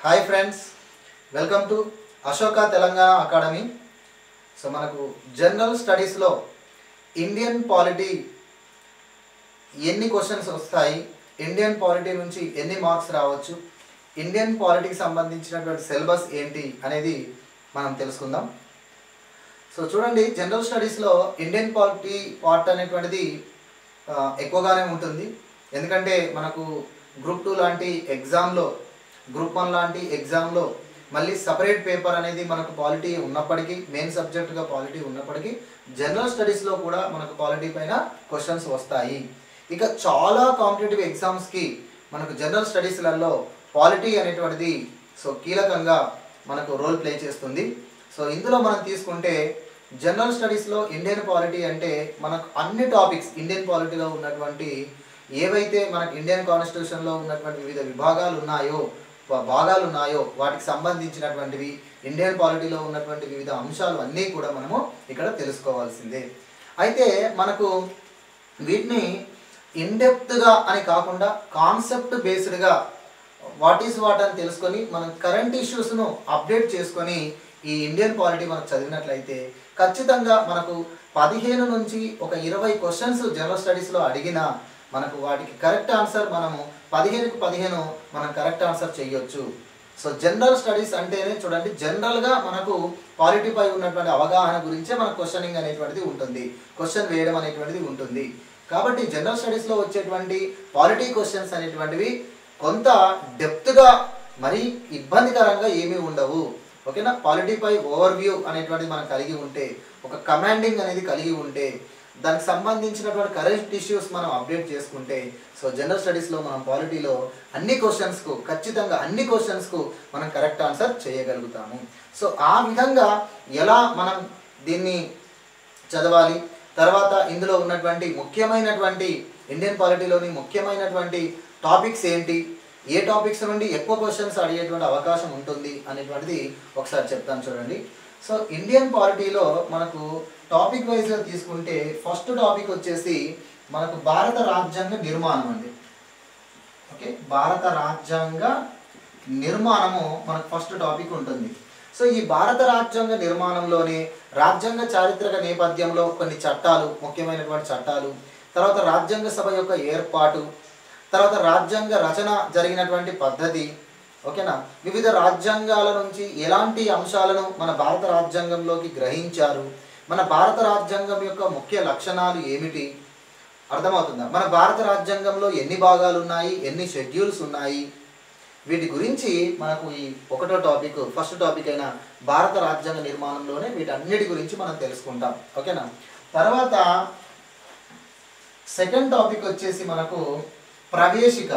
hi friends welcome to Ashoka Telangana academy so మనకు general స్టడీస్లో Indian polity ఎన్ని క్వశ్చన్స్ వస్తాయి ఇండియన్ పాలిటీ నుంచి ఎన్ని మార్క్స్ రావచ్చు ఇండియన్ పాలిటీకి సంబంధించినటువంటి సిలబస్ ఏంటి అనేది మనం తెలుసుకుందాం సో చూడండి జనరల్ స్టడీస్లో ఇండియన్ పాలిటీ పార్ట్ అనేటువంటిది ఆ, ఎక్కువగానే ఉంటుంది ఎందుకంటే మనకు గ్రూప్ టూ లాంటి ఎగ్జామ్లో గ్రూప్ వన్ లాంటి ఎగ్జామ్లో మళ్ళీ సపరేట్ పేపర్ అనేది మనకు పాలిటీ ఉన్నప్పటికీ మెయిన్ సబ్జెక్టుగా పాలిటీ ఉన్నప్పటికీ జనరల్ స్టడీస్లో కూడా మనకు పాలిటీ పైన క్వశ్చన్స్ వస్తాయి ఇక చాలా కాంపిటేటివ్ ఎగ్జామ్స్కి మనకు జనరల్ స్టడీస్లలో పాలిటీ అనేటువంటిది సో కీలకంగా మనకు రోల్ ప్లే చేస్తుంది సో ఇందులో మనం తీసుకుంటే జనరల్ స్టడీస్లో ఇండియన్ పాలిటీ అంటే మనకు అన్ని టాపిక్స్ ఇండియన్ పాలిటీలో ఉన్నటువంటి ఏవైతే మనకు ఇండియన్ కాన్స్టిట్యూషన్లో ఉన్నటువంటి వివిధ విభాగాలు ఉన్నాయో వా- భాగాలు ఉన్నాయో వాటికి సంబంధించినటువంటివి ఇండియన్ పాలిటీలో ఉన్నటువంటి వివిధ అంశాలు అన్నీ కూడా మనము ఇక్కడ తెలుసుకోవాల్సిందే అయితే మనకు వీటిని ఇన్డెప్త్గా అని కాకుండా కాన్సెప్ట్ బేస్డ్గా వాట్ ఈస్ వాట్ అని తెలుసుకొని మనం కరెంట్ ఇష్యూస్ను అప్డేట్ చేసుకొని ఈ ఇండియన్ పాలిటీ మనకు చదివినట్లయితే ఖచ్చితంగా మనకు పదిహేను నుంచి ఒక ఇరవై క్వశ్చన్స్ జనరల్ స్టడీస్లో అడిగినా మనకు వాటికి కరెక్ట్ ఆన్సర్ మనము పదిహేనుకు పదిహేను మనం కరెక్ట్ ఆన్సర్ చేయొచ్చు సో జనరల్ స్టడీస్ అంటేనే చూడండి జనరల్గా మనకు పాలిటీపై ఉన్నటువంటి అవగాహన గురించే మన క్వశ్చనింగ్ అనేటువంటిది ఉంటుంది క్వశ్చన్ వేయడం అనేటువంటిది ఉంటుంది కాబట్టి జనరల్ స్టడీస్లో వచ్చేటువంటి పాలిటీ క్వశ్చన్స్ అనేటువంటివి కొంత డెప్త్గా మరీ ఇబ్బందికరంగా ఏమీ ఉండవు ఓకేనా పాలిటీపై ఓవర్ వ్యూ అనేటువంటిది మనం కలిగి ఉంటే ఒక కమాండింగ్ అనేది కలిగి ఉంటే దానికి సంబంధించినటువంటి కరెంట్ ఇష్యూస్ మనం అప్డేట్ చేసుకుంటే సో జనరల్ స్టడీస్లో మనం పాలిటీలో అన్ని క్వశ్చన్స్కు ఖచ్చితంగా అన్ని క్వశ్చన్స్కు మనం కరెక్ట్ ఆన్సర్ చేయగలుగుతాము సో ఆ విధంగా ఎలా మనం దీన్ని చదవాలి తర్వాత ఇందులో ఉన్నటువంటి ముఖ్యమైనటువంటి ఇండియన్ పాలిటీలోని ముఖ్యమైనటువంటి టాపిక్స్ ఏంటి ఏ టాపిక్స్ నుండి ఎక్కువ క్వశ్చన్స్ అడిగేటువంటి అవకాశం ఉంటుంది అనేటువంటిది ఒకసారి చెప్తాను చూడండి సో ఇండియన్ పాలిటీలో మనకు టాపిక్ వైజ్గా తీసుకుంటే ఫస్ట్ టాపిక్ వచ్చేసి మనకు భారత రాజ్యాంగ నిర్మాణం అండి ఓకే భారత రాజ్యాంగ నిర్మాణము మనకు ఫస్ట్ టాపిక్ ఉంటుంది సో ఈ భారత రాజ్యాంగ నిర్మాణంలోనే రాజ్యాంగ చారిత్రక నేపథ్యంలో కొన్ని చట్టాలు ముఖ్యమైనటువంటి చట్టాలు తర్వాత రాజ్యాంగ సభ యొక్క ఏర్పాటు తర్వాత రాజ్యాంగ రచన జరిగినటువంటి పద్ధతి ఓకేనా వివిధ రాజ్యాంగాల నుంచి ఎలాంటి అంశాలను మన భారత రాజ్యాంగంలోకి గ్రహించారు మన భారత రాజ్యాంగం యొక్క ముఖ్య లక్షణాలు ఏమిటి అర్థమవుతుందా మన భారత రాజ్యాంగంలో ఎన్ని భాగాలు ఉన్నాయి ఎన్ని షెడ్యూల్స్ ఉన్నాయి వీటి గురించి మనకు ఈ ఒకటో టాపిక్ ఫస్ట్ టాపిక్ అయిన భారత రాజ్యాంగ నిర్మాణంలోనే వీటన్నిటి గురించి మనం తెలుసుకుంటాం ఓకేనా తర్వాత సెకండ్ టాపిక్ వచ్చేసి మనకు ప్రవేశిక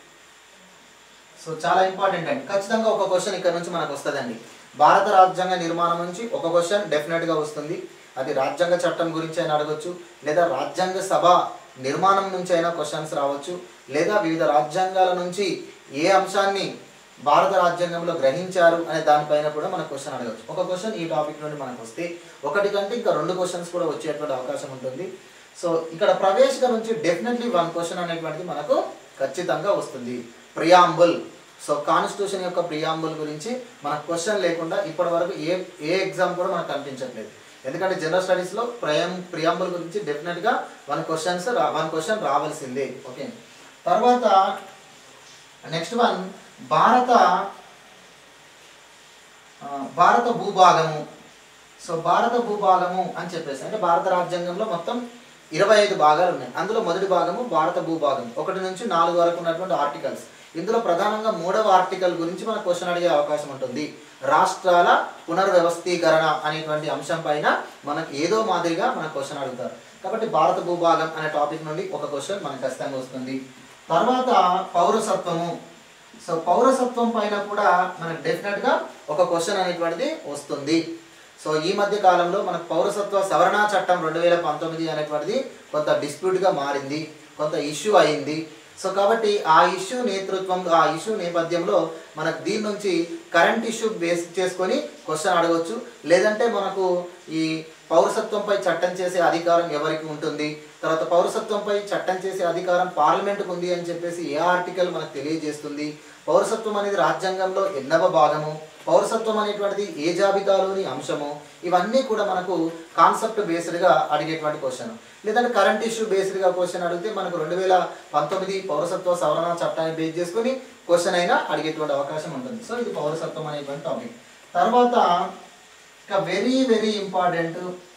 సో చాలా ఇంపార్టెంట్ అండి ఖచ్చితంగా ఒక క్వశ్చన్ ఇక్కడ నుంచి మనకు వస్తుందండి భారత రాజ్యాంగ నిర్మాణం నుంచి ఒక క్వశ్చన్ డెఫినెట్గా వస్తుంది అది రాజ్యాంగ చట్టం గురించి అయినా అడగొచ్చు లేదా రాజ్యాంగ సభ నిర్మాణం నుంచి అయినా క్వశ్చన్స్ రావచ్చు లేదా వివిధ రాజ్యాంగాల నుంచి ఏ అంశాన్ని భారత రాజ్యాంగంలో గ్రహించారు అనే దానిపైన కూడా మనకు క్వశ్చన్ అడగవచ్చు ఒక క్వశ్చన్ ఈ టాపిక్ నుండి మనకు వస్తే ఒకటి కంటే ఇంకా రెండు క్వశ్చన్స్ కూడా వచ్చేటువంటి అవకాశం ఉంటుంది సో ఇక్కడ ప్రవేశిక నుంచి డెఫినెట్లీ వన్ క్వశ్చన్ అనేటువంటిది మనకు ఖచ్చితంగా వస్తుంది ప్రియాంబుల్ సో కాన్స్టిట్యూషన్ యొక్క ప్రియాంబుల్ గురించి మనకు క్వశ్చన్ లేకుండా ఇప్పటి వరకు ఏ ఏ ఎగ్జామ్ కూడా మనకు కనిపించట్లేదు ఎందుకంటే జనరల్ స్టడీస్లో ప్రయాం ప్రియాంబుల్ గురించి డెఫినెట్గా వన్ క్వశ్చన్స్ వన్ క్వశ్చన్ రావాల్సిందే ఓకే తర్వాత నెక్స్ట్ వన్ భారత ఆ, భారత భూభాగము సో భారత భూభాగము అని చెప్పేసి అంటే భారత రాజ్యాంగంలో మొత్తం ఇరవై ఐదు భాగాలు ఉన్నాయి అందులో మొదటి భాగము భారత భూభాగం ఒకటి నుంచి నాలుగు వరకు ఉన్నటువంటి ఆర్టికల్స్ ఇందులో ప్రధానంగా మూడవ ఆర్టికల్ గురించి మనకు క్వశ్చన్ అడిగే అవకాశం ఉంటుంది రాష్ట్రాల పునర్వ్యవస్థీకరణ అనేటువంటి అంశం పైన మనకు ఏదో మాదిరిగా మనకు క్వశ్చన్ అడుగుతారు కాబట్టి భారత భూభాగం అనే టాపిక్ నుండి ఒక క్వశ్చన్ మనకు ఖచ్చితంగా వస్తుంది తర్వాత పౌరసత్వము సో పౌరసత్వం పైన కూడా మనకు డెఫినెట్గా ఒక క్వశ్చన్ అనేటువంటిది వస్తుంది సో ఈ మధ్య కాలంలో మనకు పౌరసత్వ సవరణ చట్టం రెండు వేల పంతొమ్మిది అనేటువంటిది కొంత డిస్ప్యూట్గా మారింది కొంత ఇష్యూ అయింది సో కాబట్టి ఆ ఇష్యూ నేతృత్వం ఆ ఇష్యూ నేపథ్యంలో మనకు దీని నుంచి కరెంట్ ఇష్యూ బేస్ చేసుకొని క్వశ్చన్ అడగవచ్చు లేదంటే మనకు ఈ పౌరసత్వంపై చట్టం చేసే అధికారం ఎవరికి ఉంటుంది తర్వాత పౌరసత్వంపై చట్టం చేసే అధికారం పార్లమెంటుకు ఉంది అని చెప్పేసి ఏ ఆర్టికల్ మనకు తెలియజేస్తుంది పౌరసత్వం అనేది రాజ్యాంగంలో ఎన్నవ భాగము పౌరసత్వం అనేటువంటిది ఏ జాబితాలోని అంశము ఇవన్నీ కూడా మనకు కాన్సెప్ట్ బేస్డ్గా అడిగేటువంటి క్వశ్చన్ లేదంటే కరెంట్ ఇష్యూ బేస్డ్గా క్వశ్చన్ అడిగితే మనకు రెండు వేల పంతొమ్మిది పౌరసత్వ సవరణ చట్టాన్ని బేస్ చేసుకొని క్వశ్చన్ అయినా అడిగేటువంటి అవకాశం ఉంటుంది సో ఇది పౌరసత్వం అనేటువంటి టాపిక్ తర్వాత ఇక వెరీ వెరీ ఇంపార్టెంట్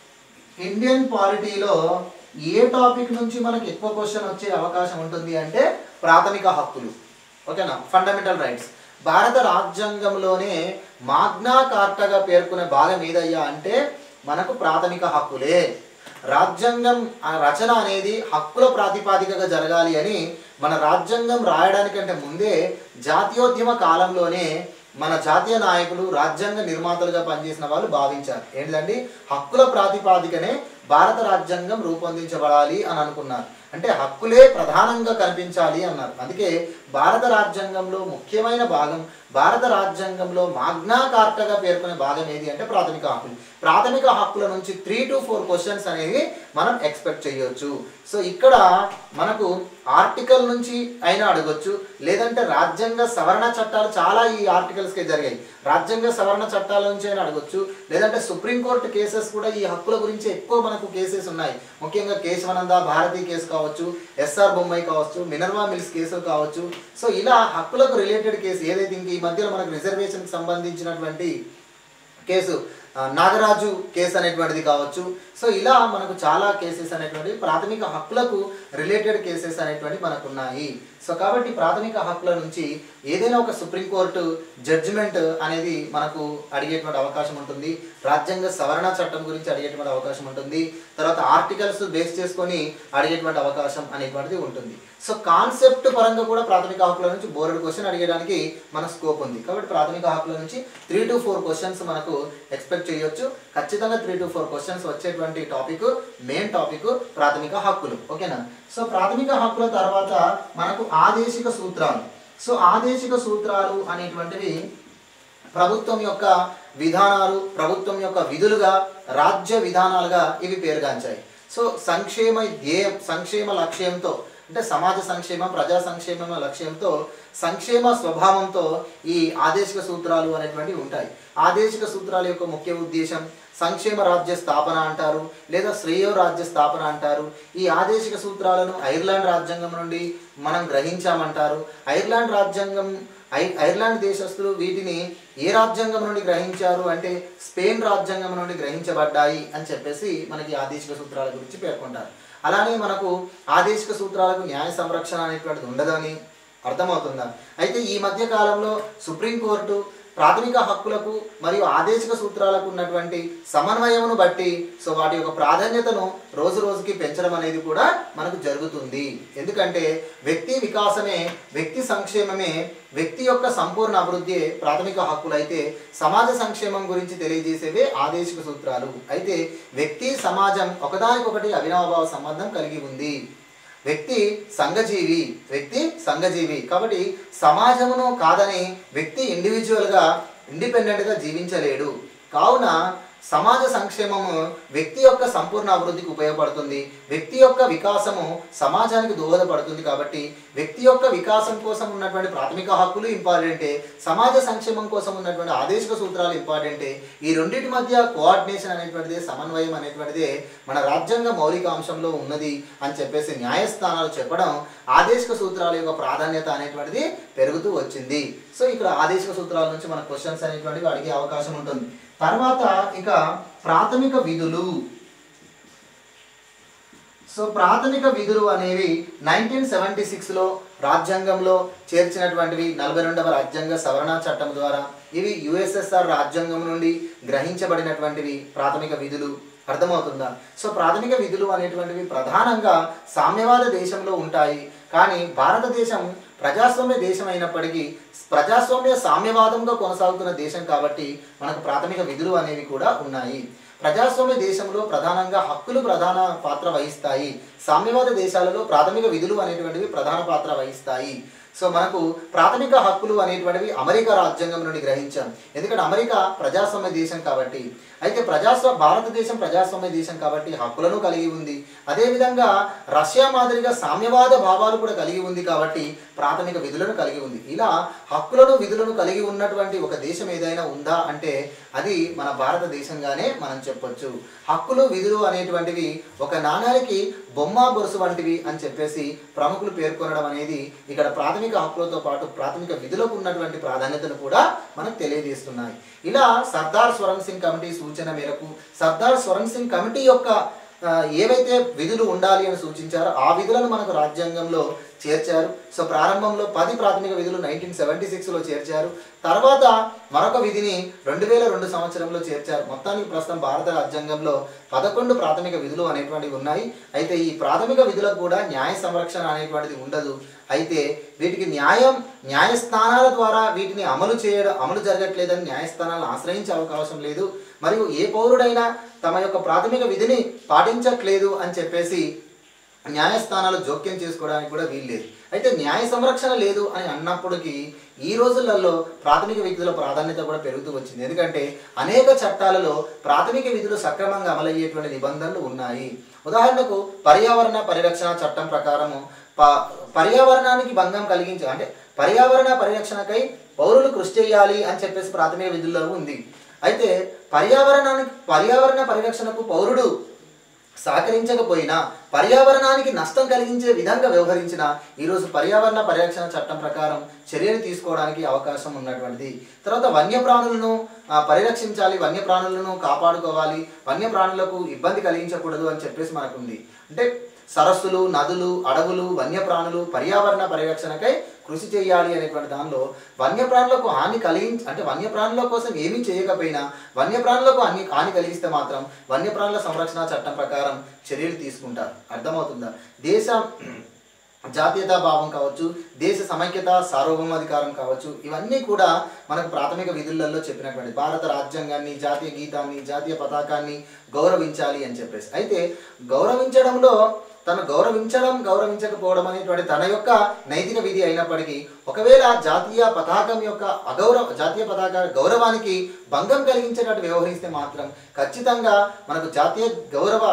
ఇండియన్ పాలిటీలో ఏ టాపిక్ నుంచి మనకి ఎక్కువ క్వశ్చన్ వచ్చే అవకాశం ఉంటుంది అంటే ప్రాథమిక హక్కులు ఓకేనా ఫండమెంటల్ రైట్స్ భారత రాజ్యాంగంలోనే మాగ్నా కార్టాగా పేర్కొనే భాగం ఏదయ్యా అంటే మనకు ప్రాథమిక హక్కులే రాజ్యాంగం ఆ రచన అనేది హక్కుల ప్రాతిపాదికగా జరగాలి అని మన రాజ్యాంగం రాయడానికంటే ముందే జాతీయోద్యమ కాలంలోనే మన జాతీయ నాయకులు రాజ్యాంగ నిర్మాతలుగా పనిచేసిన వాళ్ళు భావించారు ఏంటండి హక్కుల ప్రాతిపాదికనే భారత రాజ్యాంగం రూపొందించబడాలి అని అనుకున్నారు అంటే హక్కులే ప్రధానంగా కనిపించాలి అన్నారు అందుకే భారత రాజ్యాంగంలో ముఖ్యమైన భాగం భారత రాజ్యాంగంలో మాగ్నా కార్టగా పేర్కొనే భాగం ఏది అంటే ప్రాథమిక హక్కులు ప్రాథమిక హక్కుల నుంచి త్రీ టు ఫోర్ క్వశ్చన్స్ అనేవి మనం ఎక్స్పెక్ట్ చేయొచ్చు సో ఇక్కడ మనకు ఆర్టికల్ నుంచి అయినా అడగొచ్చు లేదంటే రాజ్యాంగ సవరణ చట్టాలు చాలా ఈ ఆర్టికల్స్కే జరిగాయి రాజ్యాంగ సవరణ చట్టాల నుంచి అయినా అడగొచ్చు లేదంటే సుప్రీంకోర్టు కేసెస్ కూడా ఈ హక్కుల గురించి ఎక్కువ మనకు కేసెస్ ఉన్నాయి ముఖ్యంగా కేశవనంద భారతి కేసు కావచ్చు ఎస్ఆర్ బొమ్మాయి కావచ్చు మినర్వా మిల్స్ కేసులు కావచ్చు సో ఇలా హక్కులకు రిలేటెడ్ కేసు ఏదైతే ఇంక ఈ మధ్యలో మనకు రిజర్వేషన్కి సంబంధించినటువంటి కేసు ఆ, నాగరాజు కేసు అనేటువంటిది కావచ్చు సో ఇలా మనకు చాలా కేసెస్ అనేటువంటివి ప్రాథమిక హక్కులకు రిలేటెడ్ కేసెస్ అనేటువంటివి మనకు ఉన్నాయి సో కాబట్టి ప్రాథమిక హక్కుల నుంచి ఏదైనా ఒక సుప్రీంకోర్టు జడ్జిమెంట్ అనేది మనకు అడిగేటువంటి అవకాశం ఉంటుంది రాజ్యాంగ సవరణ చట్టం గురించి అడిగేటువంటి అవకాశం ఉంటుంది తర్వాత ఆర్టికల్స్ బేస్ చేసుకొని అడిగేటువంటి అవకాశం అనేటువంటిది ఉంటుంది సో కాన్సెప్ట్ పరంగా కూడా ప్రాథమిక హక్కుల నుంచి బోర్డు క్వశ్చన్ అడిగడానికి మన స్కోప్ ఉంది కాబట్టి ప్రాథమిక హక్కుల నుంచి త్రీ టు ఫోర్ క్వశ్చన్స్ మనకు ఎక్స్పెక్ట్ చేయొచ్చు ఖచ్చితంగా త్రీ టు ఫోర్ క్వశ్చన్స్ వచ్చేటువంటి టాపిక్ మెయిన్ టాపిక్ ప్రాథమిక హక్కులు ఓకేనా సో ప్రాథమిక హక్కుల తర్వాత మనకు ఆదేశిక సూత్రాలు సో ఆదేశిక సూత్రాలు అనేటువంటివి ప్రభుత్వం యొక్క విధానాలు ప్రభుత్వం యొక్క విధులుగా రాజ్య విధానాలుగా ఇవి పేరుగాంచాయి సో సంక్షేమ ధ్యేయం సంక్షేమ లక్ష్యంతో అంటే సమాజ సంక్షేమం ప్రజా సంక్షేమం లక్ష్యంతో సంక్షేమ స్వభావంతో ఈ ఆదేశిక సూత్రాలు అనేటువంటివి ఉంటాయి ఆదేశిక సూత్రాల యొక్క ముఖ్య ఉద్దేశం సంక్షేమ రాజ్య స్థాపన అంటారు లేదా శ్రేయో రాజ్య స్థాపన అంటారు ఈ ఆదేశిక సూత్రాలను ఐర్లాండ్ రాజ్యాంగం నుండి మనం గ్రహించామంటారు ఐర్లాండ్ రాజ్యాంగం ఐ ఐర్లాండ్ దేశస్తులు వీటిని ఏ రాజ్యాంగం నుండి గ్రహించారు అంటే స్పెయిన్ రాజ్యాంగం నుండి గ్రహించబడ్డాయి అని చెప్పేసి మనకి ఆదేశిక సూత్రాల గురించి పేర్కొంటారు అలానే మనకు ఆదేశిక సూత్రాలకు న్యాయ సంరక్షణ అనేటువంటిది ఉండదని అర్థమవుతుందా అయితే ఈ మధ్య కాలంలో సుప్రీంకోర్టు ప్రాథమిక హక్కులకు మరియు ఆదేశిక సూత్రాలకు ఉన్నటువంటి సమన్వయమును బట్టి సో వాటి యొక్క ప్రాధాన్యతను రోజు రోజుకి పెంచడం అనేది కూడా మనకు జరుగుతుంది ఎందుకంటే వ్యక్తి వికాసమే వ్యక్తి సంక్షేమమే వ్యక్తి యొక్క సంపూర్ణ అభివృద్ధి ప్రాథమిక హక్కులు అయితే సమాజ సంక్షేమం గురించి తెలియజేసేవే ఆదేశిక సూత్రాలు అయితే వ్యక్తి సమాజం ఒకదానికొకటి అవినాభావ సంబంధం కలిగి ఉంది వ్యక్తి సంఘజీవి వ్యక్తి సంఘజీవి కాబట్టి సమాజమును కాదని వ్యక్తి ఇండివిజువల్గా ఇండిపెండెంట్గా జీవించలేడు కావున సమాజ సంక్షేమము వ్యక్తి యొక్క సంపూర్ణ అభివృద్ధికి ఉపయోగపడుతుంది వ్యక్తి యొక్క వికాసము సమాజానికి దోహదపడుతుంది కాబట్టి వ్యక్తి యొక్క వికాసం కోసం ఉన్నటువంటి ప్రాథమిక హక్కులు ఇంపార్టెంటే సమాజ సంక్షేమం కోసం ఉన్నటువంటి ఆదేశిక సూత్రాలు ఇంపార్టెంటే ఈ రెండింటి మధ్య కోఆర్డినేషన్ అనేటువంటిది సమన్వయం అనేటువంటిది మన రాజ్యాంగ మౌలిక అంశంలో ఉన్నది అని చెప్పేసి న్యాయస్థానాలు చెప్పడం ఆదేశిక సూత్రాల యొక్క ప్రాధాన్యత అనేటువంటిది పెరుగుతూ వచ్చింది సో ఇక్కడ ఆదేశిక సూత్రాల నుంచి మన క్వశ్చన్స్ అనేటువంటివి అడిగే అవకాశం ఉంటుంది తర్వాత ఇక ప్రాథమిక విధులు సో ప్రాథమిక విధులు అనేవి నైన్టీన్ సెవెంటీ సిక్స్లో రాజ్యాంగంలో చేర్చినటువంటివి నలభై రెండవ రాజ్యాంగ సవరణ చట్టం ద్వారా ఇవి యుఎస్ఎస్ఆర్ రాజ్యాంగం నుండి గ్రహించబడినటువంటివి ప్రాథమిక విధులు అర్థమవుతుందా సో ప్రాథమిక విధులు అనేటువంటివి ప్రధానంగా సామ్యవాద దేశంలో ఉంటాయి కానీ భారతదేశం ప్రజాస్వామ్య దేశం అయినప్పటికీ ప్రజాస్వామ్య సామ్యవాదంగా కొనసాగుతున్న దేశం కాబట్టి మనకు ప్రాథమిక విధులు అనేవి కూడా ఉన్నాయి ప్రజాస్వామ్య దేశంలో ప్రధానంగా హక్కులు ప్రధాన పాత్ర వహిస్తాయి సామ్యవాద దేశాలలో ప్రాథమిక విధులు అనేటువంటివి ప్రధాన పాత్ర వహిస్తాయి సో మనకు ప్రాథమిక హక్కులు అనేటువంటివి అమెరికా రాజ్యాంగం నుండి గ్రహించాం ఎందుకంటే అమెరికా ప్రజాస్వామ్య దేశం కాబట్టి అయితే ప్రజాస్వా భారతదేశం ప్రజాస్వామ్య దేశం కాబట్టి హక్కులను కలిగి ఉంది అదేవిధంగా రష్యా మాదిరిగా సామ్యవాద భావాలు కూడా కలిగి ఉంది కాబట్టి ప్రాథమిక విధులను కలిగి ఉంది ఇలా హక్కులను విధులను కలిగి ఉన్నటువంటి ఒక దేశం ఏదైనా ఉందా అంటే అది మన భారతదేశంగానే మనం చెప్పొచ్చు హక్కులు విధులు అనేటువంటివి ఒక నాణానికి బొమ్మ బొరుసు వంటివి అని చెప్పేసి ప్రముఖులు పేర్కొనడం అనేది ఇక్కడ ప్రాథమిక హక్కులతో పాటు ప్రాథమిక విధులకు ఉన్నటువంటి ప్రాధాన్యతను కూడా మనకు తెలియజేస్తున్నాయి ఇలా సర్దార్ స్వరణ్ సింగ్ కమిటీ సూచన మేరకు సర్దార్ స్వరణ్ సింగ్ కమిటీ యొక్క ఆ, ఏవైతే విధులు ఉండాలి అని సూచించారో ఆ విధులను మనకు రాజ్యాంగంలో చేర్చారు సో ప్రారంభంలో పది ప్రాథమిక విధులు నైన్టీన్ సెవెంటీ సిక్స్లో చేర్చారు తర్వాత మరొక విధిని రెండు వేల రెండు సంవత్సరంలో చేర్చారు మొత్తానికి ప్రస్తుతం భారత రాజ్యాంగంలో పదకొండు ప్రాథమిక విధులు అనేటువంటివి ఉన్నాయి అయితే ఈ ప్రాథమిక విధులకు కూడా న్యాయ సంరక్షణ అనేటువంటిది ఉండదు అయితే వీటికి న్యాయం న్యాయస్థానాల ద్వారా వీటిని అమలు చేయడం అమలు జరగట్లేదని న్యాయస్థానాలను ఆశ్రయించే అవకాశం లేదు మరియు ఏ పౌరుడైనా తమ యొక్క ప్రాథమిక విధిని పాటించట్లేదు అని చెప్పేసి న్యాయస్థానాలు జోక్యం చేసుకోవడానికి కూడా వీల్లేదు అయితే న్యాయ సంరక్షణ లేదు అని అన్నప్పటికీ ఈ రోజులలో ప్రాథమిక విధుల ప్రాధాన్యత కూడా పెరుగుతూ వచ్చింది ఎందుకంటే అనేక చట్టాలలో ప్రాథమిక విధులు సక్రమంగా అమలయ్యేటువంటి నిబంధనలు ఉన్నాయి ఉదాహరణకు పర్యావరణ పరిరక్షణ చట్టం ప్రకారము ప పర్యావరణానికి భంగం కలిగించే అంటే పర్యావరణ పరిరక్షణకై పౌరులు కృషి చేయాలి అని చెప్పేసి ప్రాథమిక విధుల్లో ఉంది అయితే పర్యావరణానికి పర్యావరణ పరిరక్షణకు పౌరుడు సహకరించకపోయినా పర్యావరణానికి నష్టం కలిగించే విధంగా వ్యవహరించిన ఈరోజు పర్యావరణ పరిరక్షణ చట్టం ప్రకారం చర్యలు తీసుకోవడానికి అవకాశం ఉన్నటువంటిది తర్వాత వన్యప్రాణులను ఆ, పరిరక్షించాలి వన్యప్రాణులను కాపాడుకోవాలి వన్యప్రాణులకు ఇబ్బంది కలిగించకూడదు అని చెప్పేసి మనకు ఉంది అంటే సరస్సులు నదులు అడవులు వన్యప్రాణులు పర్యావరణ పరిరక్షణకై కృషి చేయాలి అనేటువంటి దానిలో వన్యప్రాణులకు హాని కలిగించ అంటే వన్యప్రాణుల కోసం ఏమీ చేయకపోయినా వన్యప్రాణులకు అన్ని హాని కలిగిస్తే మాత్రం వన్యప్రాణుల సంరక్షణ చట్టం ప్రకారం చర్యలు తీసుకుంటారు అర్థమవుతుందా దేశ జాతీయతా భావం కావచ్చు దేశ సమైక్యత సార్వభౌమాధికారం కావచ్చు ఇవన్నీ కూడా మనకు ప్రాథమిక విధులలో చెప్పినటువంటి భారత రాజ్యాంగాన్ని జాతీయ గీతాన్ని జాతీయ పతాకాన్ని గౌరవించాలి అని చెప్పేసి అయితే గౌరవించడంలో తను గౌరవించడం గౌరవించకపోవడం అనేటువంటి తన యొక్క నైతిక విధి అయినప్పటికీ ఒకవేళ జాతీయ పతాకం యొక్క అగౌరవ జాతీయ పతాక గౌరవానికి భంగం కలిగించేటట్టు వ్యవహరిస్తే మాత్రం ఖచ్చితంగా మనకు జాతీయ గౌరవ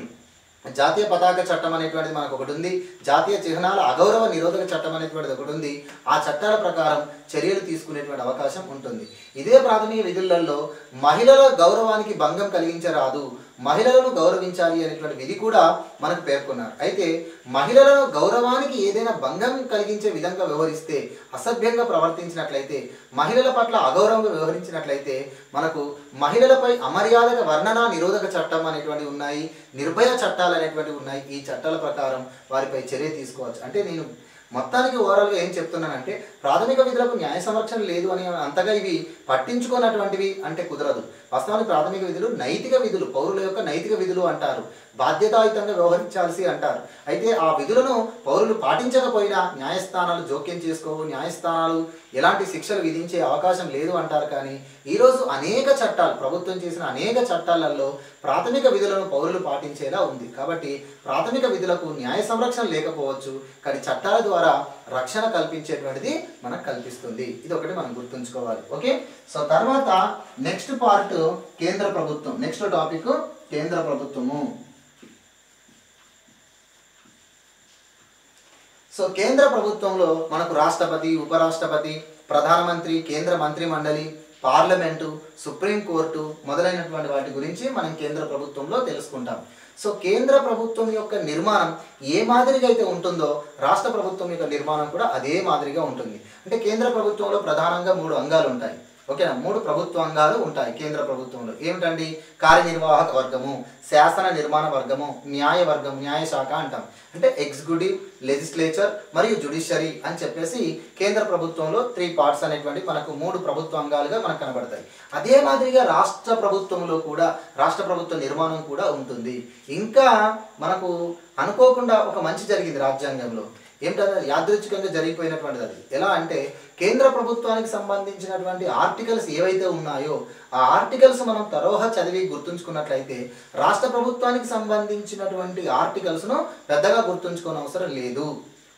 జాతీయ పతాక చట్టం అనేటువంటిది మనకు ఒకటి ఉంది జాతీయ చిహ్నాల అగౌరవ నిరోధక చట్టం అనేటువంటిది ఒకటి ఉంది ఆ చట్టాల ప్రకారం చర్యలు తీసుకునేటువంటి అవకాశం ఉంటుంది ఇదే ప్రాథమిక విధులలో మహిళల గౌరవానికి భంగం కలిగించరాదు మహిళలను గౌరవించాలి అనేటువంటి విధి కూడా మనకు పేర్కొన్నారు అయితే మహిళలను గౌరవానికి ఏదైనా భంగం కలిగించే విధంగా వ్యవహరిస్తే అసభ్యంగా ప్రవర్తించినట్లయితే మహిళల పట్ల అగౌరవంగా వ్యవహరించినట్లయితే మనకు మహిళలపై అమర్యాదక వర్ణన నిరోధక చట్టం అనేటువంటివి ఉన్నాయి నిర్భయ చట్టాలు అనేటువంటివి ఉన్నాయి ఈ చట్టాల ప్రకారం వారిపై చర్య తీసుకోవచ్చు అంటే నేను మొత్తానికి ఓవరాల్గా ఏం చెప్తున్నానంటే ప్రాథమిక విధులకు న్యాయ సంరక్షణ లేదు అని అంతగా ఇవి పట్టించుకున్నటువంటివి అంటే కుదరదు వాస్తవానికి ప్రాథమిక విధులు నైతిక విధులు పౌరుల యొక్క నైతిక విధులు అంటారు బాధ్యతాయుతంగా వ్యవహరించాల్సి అంటారు అయితే ఆ విధులను పౌరులు పాటించకపోయినా న్యాయస్థానాలు జోక్యం చేసుకోవు న్యాయస్థానాలు ఎలాంటి శిక్షలు విధించే అవకాశం లేదు అంటారు కానీ ఈరోజు అనేక చట్టాలు ప్రభుత్వం చేసిన అనేక చట్టాలలో ప్రాథమిక విధులను పౌరులు పాటించేలా ఉంది కాబట్టి ప్రాథమిక విధులకు న్యాయ సంరక్షణ లేకపోవచ్చు కానీ చట్టాల ద్వారా రక్షణ కల్పించేటువంటిది మనకు కల్పిస్తుంది ఇది ఒకటి మనం గుర్తుంచుకోవాలి ఓకే సో తర్వాత నెక్స్ట్ పార్ట్ కేంద్ర ప్రభుత్వం నెక్స్ట్ టాపిక్ కేంద్ర ప్రభుత్వము సో కేంద్ర ప్రభుత్వంలో మనకు రాష్ట్రపతి ఉపరాష్ట్రపతి ప్రధానమంత్రి కేంద్ర మంత్రి మండలి పార్లమెంటు సుప్రీంకోర్టు మొదలైనటువంటి వాటి గురించి మనం కేంద్ర ప్రభుత్వంలో తెలుసుకుంటాం సో కేంద్ర ప్రభుత్వం యొక్క నిర్మాణం ఏ మాదిరిగా అయితే ఉంటుందో రాష్ట్ర ప్రభుత్వం యొక్క నిర్మాణం కూడా అదే మాదిరిగా ఉంటుంది అంటే కేంద్ర ప్రభుత్వంలో ప్రధానంగా మూడు అంగాలు ఉంటాయి ఓకేనా మూడు ప్రభుత్వ అంగాలు ఉంటాయి కేంద్ర ప్రభుత్వంలో ఏమిటండి కార్యనిర్వాహక వర్గము శాసన నిర్మాణ వర్గము న్యాయ వర్గం న్యాయ శాఖ అంటాం అంటే ఎగ్జిక్యూటివ్ లెజిస్లేచర్ మరియు జుడిషియరీ అని చెప్పేసి కేంద్ర ప్రభుత్వంలో త్రీ పార్ట్స్ అనేటువంటి మనకు మూడు ప్రభుత్వ అంగాలుగా మనకు కనబడతాయి అదే మాదిరిగా రాష్ట్ర ప్రభుత్వంలో కూడా రాష్ట్ర ప్రభుత్వ నిర్మాణం కూడా ఉంటుంది ఇంకా మనకు అనుకోకుండా ఒక మంచి జరిగింది రాజ్యాంగంలో ఏమిటంటే యాదృచ్ఛికంగా జరిగిపోయినటువంటిది అది ఎలా అంటే కేంద్ర ప్రభుత్వానికి సంబంధించినటువంటి ఆర్టికల్స్ ఏవైతే ఉన్నాయో ఆ ఆర్టికల్స్ మనం తరోహ చదివి గుర్తుంచుకున్నట్లయితే రాష్ట్ర ప్రభుత్వానికి సంబంధించినటువంటి ఆర్టికల్స్ను పెద్దగా గుర్తుంచుకోని అవసరం లేదు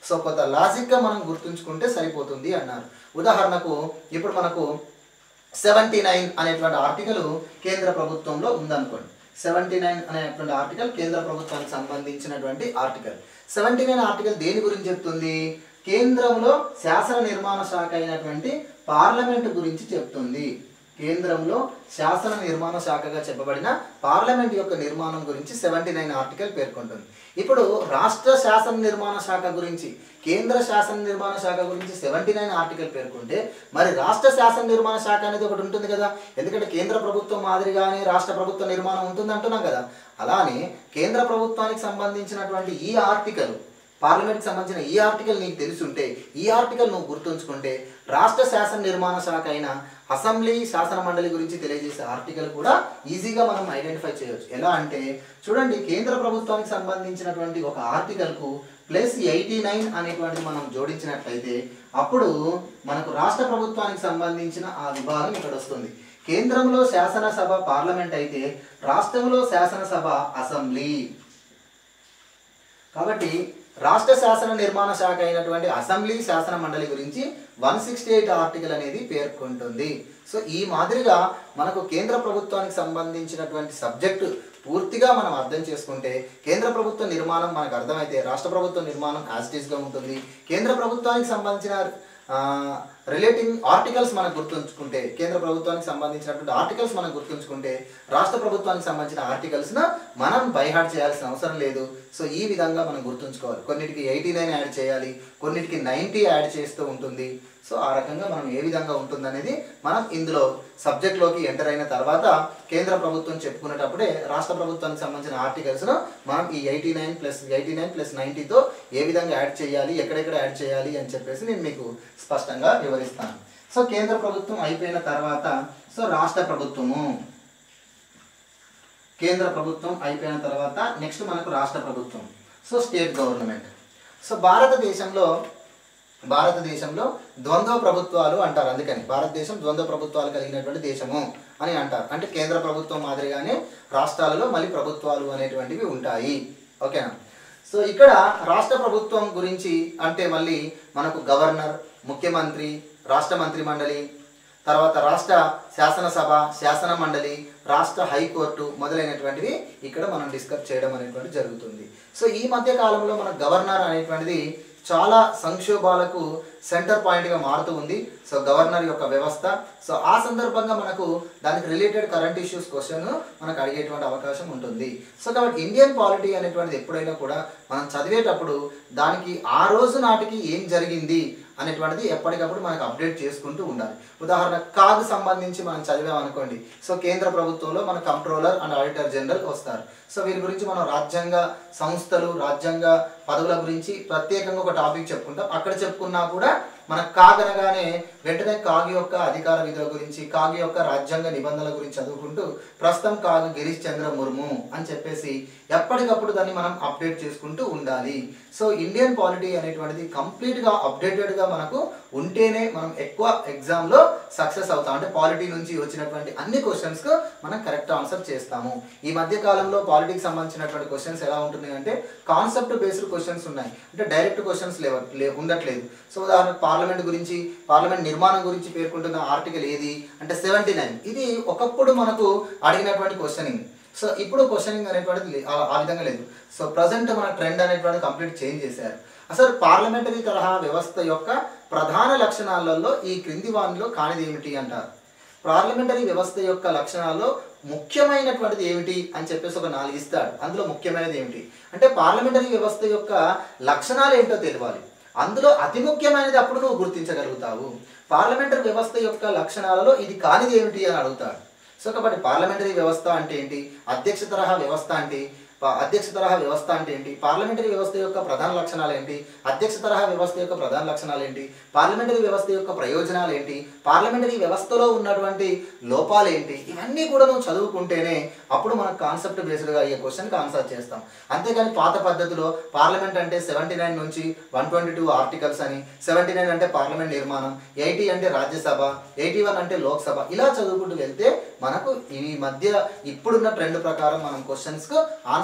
సో కొంత లాజిక్గా మనం గుర్తుంచుకుంటే సరిపోతుంది అన్నారు ఉదాహరణకు ఇప్పుడు మనకు సెవెంటీ నైన్ అనేటువంటి ఆర్టికల్ కేంద్ర ప్రభుత్వంలో ఉందనుకోండి సెవెంటీ నైన్ అనేటువంటి ఆర్టికల్ కేంద్ర ప్రభుత్వానికి సంబంధించినటువంటి ఆర్టికల్ సెవెంటీ నైన్ ఆర్టికల్ దేని గురించి చెప్తుంది కేంద్రంలో శాసన నిర్మాణ శాఖ అయినటువంటి పార్లమెంట్ గురించి చెప్తుంది కేంద్రంలో శాసన నిర్మాణ శాఖగా చెప్పబడిన పార్లమెంట్ యొక్క నిర్మాణం గురించి సెవెంటీ నైన్ ఆర్టికల్ పేర్కొంటుంది ఇప్పుడు రాష్ట్ర శాసన నిర్మాణ శాఖ గురించి కేంద్ర శాసన నిర్మాణ శాఖ గురించి సెవెంటీ నైన్ ఆర్టికల్ పేర్కొంటే మరి రాష్ట్ర శాసన నిర్మాణ శాఖ అనేది ఒకటి ఉంటుంది కదా ఎందుకంటే కేంద్ర ప్రభుత్వం మాదిరిగానే రాష్ట్ర ప్రభుత్వ నిర్మాణం ఉంటుంది అంటున్నాం కదా అలానే కేంద్ర ప్రభుత్వానికి సంబంధించినటువంటి ఈ ఆర్టికల్ పార్లమెంట్కి సంబంధించిన ఈ ఆర్టికల్ నీకు తెలుసుంటే ఈ ఆర్టికల్ నువ్వు గుర్తుంచుకుంటే రాష్ట్ర శాసన నిర్మాణ శాఖ అయిన అసెంబ్లీ శాసన మండలి గురించి తెలియజేసే ఆర్టికల్ కూడా ఈజీగా మనం ఐడెంటిఫై చేయవచ్చు ఎలా అంటే చూడండి కేంద్ర ప్రభుత్వానికి సంబంధించినటువంటి ఒక ఆర్టికల్కు ప్లస్ ఎయిటీ నైన్ అనేటువంటిది మనం జోడించినట్లయితే అప్పుడు మనకు రాష్ట్ర ప్రభుత్వానికి సంబంధించిన ఆ విభాగం ఇక్కడ వస్తుంది కేంద్రంలో శాసనసభ పార్లమెంట్ అయితే రాష్ట్రంలో శాసనసభ అసెంబ్లీ కాబట్టి రాష్ట్ర శాసన నిర్మాణ శాఖ అయినటువంటి అసెంబ్లీ శాసన మండలి గురించి వన్ సిక్స్టీ ఎయిట్ ఆర్టికల్ అనేది పేర్కొంటుంది సో ఈ మాదిరిగా మనకు కేంద్ర ప్రభుత్వానికి సంబంధించినటువంటి సబ్జెక్టు పూర్తిగా మనం అర్థం చేసుకుంటే కేంద్ర ప్రభుత్వ నిర్మాణం మనకు అర్థమైతే రాష్ట్ర ప్రభుత్వ నిర్మాణం యాజ్ గా ఉంటుంది కేంద్ర ప్రభుత్వానికి సంబంధించిన రిలేటింగ్ ఆర్టికల్స్ మనం గుర్తుంచుకుంటే కేంద్ర ప్రభుత్వానికి సంబంధించినటువంటి ఆర్టికల్స్ మనం గుర్తుంచుకుంటే రాష్ట్ర ప్రభుత్వానికి సంబంధించిన ఆర్టికల్స్ను మనం బైహార్ట్ చేయాల్సిన అవసరం లేదు సో ఈ విధంగా మనం గుర్తుంచుకోవాలి కొన్నిటికి ఎయిటీ నైన్ యాడ్ చేయాలి కొన్నిటికి నైంటీ యాడ్ చేస్తూ ఉంటుంది సో ఆ రకంగా మనం ఏ విధంగా ఉంటుందనేది మనం ఇందులో సబ్జెక్ట్లోకి ఎంటర్ అయిన తర్వాత కేంద్ర ప్రభుత్వం చెప్పుకునేటప్పుడే రాష్ట్ర ప్రభుత్వానికి సంబంధించిన ఆర్టికల్స్ను మనం ఈ eighty nine plus eighty nine plus నైంటీతో ఏ విధంగా యాడ్ చేయాలి ఎక్కడెక్కడ యాడ్ చేయాలి అని చెప్పేసి నేను మీకు స్పష్టంగా వివరిస్తాను సో కేంద్ర ప్రభుత్వం అయిపోయిన తర్వాత సో రాష్ట్ర ప్రభుత్వము కేంద్ర ప్రభుత్వం అయిపోయిన తర్వాత నెక్స్ట్ మనకు రాష్ట్ర ప్రభుత్వం సో స్టేట్ గవర్నమెంట్ సో భారతదేశంలో భారతదేశంలో ద్వంద్వ ప్రభుత్వాలు అంటారు అందుకని భారతదేశం ద్వంద్వ ప్రభుత్వాలు కలిగినటువంటి దేశము అని అంటారు అంటే కేంద్ర ప్రభుత్వం మాదిరిగానే రాష్ట్రాలలో మళ్ళీ ప్రభుత్వాలు అనేటువంటివి ఉంటాయి ఓకేనా సో ఇక్కడ రాష్ట్ర ప్రభుత్వం గురించి అంటే మళ్ళీ మనకు గవర్నర్ ముఖ్యమంత్రి రాష్ట్ర మంత్రి మండలి తర్వాత రాష్ట్ర శాసనసభ శాసన మండలి రాష్ట్ర హైకోర్టు మొదలైనటువంటివి ఇక్కడ మనం డిస్కస్ చేయడం అనేటువంటి జరుగుతుంది సో ఈ మధ్య కాలంలో మన గవర్నర్ అనేటువంటిది చాలా సంక్షోభాలకు సెంటర్ పాయింట్గా మారుతూ ఉంది సో గవర్నర్ యొక్క వ్యవస్థ సో ఆ సందర్భంగా మనకు దానికి రిలేటెడ్ కరెంట్ ఇష్యూస్ క్వశ్చన్ మనకు అడిగేటువంటి అవకాశం ఉంటుంది సో కాబట్టి ఇండియన్ పాలిటీ అనేటువంటిది ఎప్పుడైనా కూడా మనం చదివేటప్పుడు దానికి ఆ రోజు నాటికి ఏం జరిగింది అనేటువంటిది ఎప్పటికప్పుడు మనకు అప్డేట్ చేసుకుంటూ ఉండాలి ఉదాహరణ కాగ్ సంబంధించి మనం చదివామనుకోండి సో కేంద్ర ప్రభుత్వంలో మన కంట్రోలర్ అండ్ ఆడిటర్ జనరల్ వస్తారు సో వీరి గురించి మనం రాజ్యాంగ సంస్థలు రాజ్యాంగ పదవుల గురించి ప్రత్యేకంగా ఒక టాపిక్ చెప్పుకుంటాం అక్కడ చెప్పుకున్నా కూడా మన కాగ్ అనగానే వెంటనే కాగ్ యొక్క అధికార విధుల గురించి కాగ్ యొక్క రాజ్యాంగ నిబంధనల గురించి చదువుకుంటూ ప్రస్తుతం కాగ్ గిరీష్ చంద్ర ముర్ము అని చెప్పేసి ఎప్పటికప్పుడు దాన్ని మనం అప్డేట్ చేసుకుంటూ ఉండాలి సో ఇండియన్ పాలిటీ అనేటువంటిది కంప్లీట్గా అప్డేటెడ్గా మనకు ఉంటేనే మనం ఎక్కువ ఎగ్జామ్లో సక్సెస్ అవుతాం అంటే పాలిటీ నుంచి వచ్చినటువంటి అన్ని క్వశ్చన్స్కు మనం కరెక్ట్ ఆన్సర్ చేస్తాము ఈ మధ్య కాలంలో పాలిటీకి సంబంధించినటువంటి క్వశ్చన్స్ ఎలా ఉంటున్నాయి అంటే కాన్సెప్ట్ బేస్డ్ క్వశ్చన్స్ ఉన్నాయి అంటే డైరెక్ట్ క్వశ్చన్స్ లేవ లే- ఉండట్లేదు సో ఉదాహరణకు పార్లమెంట్ గురించి పార్లమెంట్ నిర్మాణం గురించి పేర్కొంటున్న ఆర్టికల్ ఏది అంటే సెవెంటీ నైన్ ఇది ఒకప్పుడు మనకు అడిగినటువంటి క్వశ్చనింగ్ సో ఇప్పుడు క్వశ్చనింగ్ అనేటువంటిది లే- ఆ- ఆ విధంగా లేదు సో ప్రజెంట్ మన ట్రెండ్ అనేటువంటిది కంప్లీట్ చేంజ్ చేశారు అసలు పార్లమెంటరీ తరహా వ్యవస్థ యొక్క ప్రధాన లక్షణాలలో ఈ క్రింది వానిలో కానిది ఏమిటి అంటారు పార్లమెంటరీ వ్యవస్థ యొక్క లక్షణాల్లో ముఖ్యమైనటువంటిది ఏమిటి అని చెప్పేసి ఒక నాలుగు ఇస్తాడు అందులో ముఖ్యమైనది ఏమిటి అంటే పార్లమెంటరీ వ్యవస్థ యొక్క లక్షణాలు ఏంటో తెలియాలి అందులో అతి ముఖ్యమైనది అప్పుడు నువ్వు గుర్తించగలుగుతావు పార్లమెంటరీ వ్యవస్థ యొక్క లక్షణాలలో ఇది కానిది ఏమిటి అని అడుగుతాడు సో కాబట్టి పార్లమెంటరీ వ్యవస్థ అంటే ఏంటి అధ్యక్ష తరహా వ్యవస్థ అంటే పా- అధ్యక్ష తరహా వ్యవస్థ అంటే ఏంటి పార్లమెంటరీ వ్యవస్థ యొక్క ప్రధాన లక్షణాలు ఏంటి అధ్యక్ష తరహా వ్యవస్థ యొక్క ప్రధాన లక్షణాలు ఏంటి పార్లమెంటరీ వ్యవస్థ యొక్క ప్రయోజనాలు ఏంటి పార్లమెంటరీ వ్యవస్థలో ఉన్నటువంటి లోపాలు ఏంటి ఇవన్నీ కూడా నువ్వు చదువుకుంటేనే అప్పుడు మనకు కాన్సెప్ట్ బేస్డ్గా అయ్యే క్వశ్చన్కి ఆన్సర్ చేస్తాం అంతేగాని పాత పద్ధతిలో పార్లమెంట్ అంటే సెవెంటీ నైన్ నుంచి వన్ ట్వంటీ టూ ఆర్టికల్స్ అని సెవెంటీ నైన్ అంటే పార్లమెంట్ నిర్మాణం ఎయిటీ అంటే రాజ్యసభ ఎయిటీ వన్ అంటే లోక్సభ ఇలా చదువుకుంటూ వెళ్తే మనకు ఈ మధ్య ఇప్పుడున్న ట్రెండ్ ప్రకారం మనం క్వశ్చన్స్కు ఆన్సర్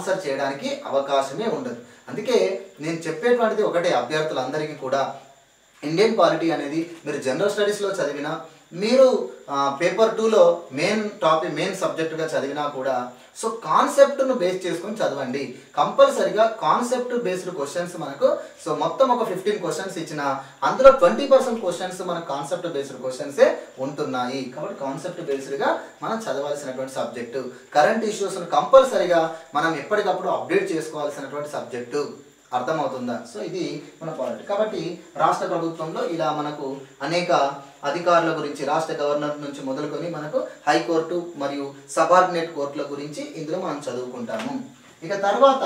ఆన్సర్ చేయడానికి అవకాశమే ఉండదు అందుకే నేను చెప్పేటువంటిది ఒకటే అభ్యర్థులందరికీ కూడా ఇండియన్ పాలిటీ అనేది మీరు జనరల్ స్టడీస్లో చదివినా మీరు పేపర్ టూలో మెయిన్ టాపిక్ మెయిన్ సబ్జెక్టుగా చదివినా కూడా సో కాన్సెప్ట్ను బేస్ చేసుకొని చదవండి కంపల్సరిగా కాన్సెప్ట్ బేస్డ్ క్వశ్చన్స్ మనకు సో మొత్తం ఒక ఫిఫ్టీన్ క్వశ్చన్స్ ఇచ్చిన అందులో ట్వంటీ పర్సెంట్ క్వశ్చన్స్ మన కాన్సెప్ట్ బేస్డ్ క్వశ్చన్సే ఉంటున్నాయి కాబట్టి కాన్సెప్ట్ బేస్డ్గా మనం చదవాల్సినటువంటి సబ్జెక్టు కరెంట్ ఇష్యూస్ను కంపల్సరిగా మనం ఎప్పటికప్పుడు అప్డేట్ చేసుకోవాల్సినటువంటి సబ్జెక్టు అర్థమవుతుందా సో ఇది మన పాయింట్ కాబట్టి రాష్ట్ర ప్రభుత్వంలో ఇలా మనకు అనేక అధికారుల గురించి రాష్ట్ర గవర్నర్ నుంచి మొదలుకొని మనకు హైకోర్టు మరియు సబార్డినేట్ కోర్టుల గురించి ఇందులో మనం చదువుకుంటాము ఇక తర్వాత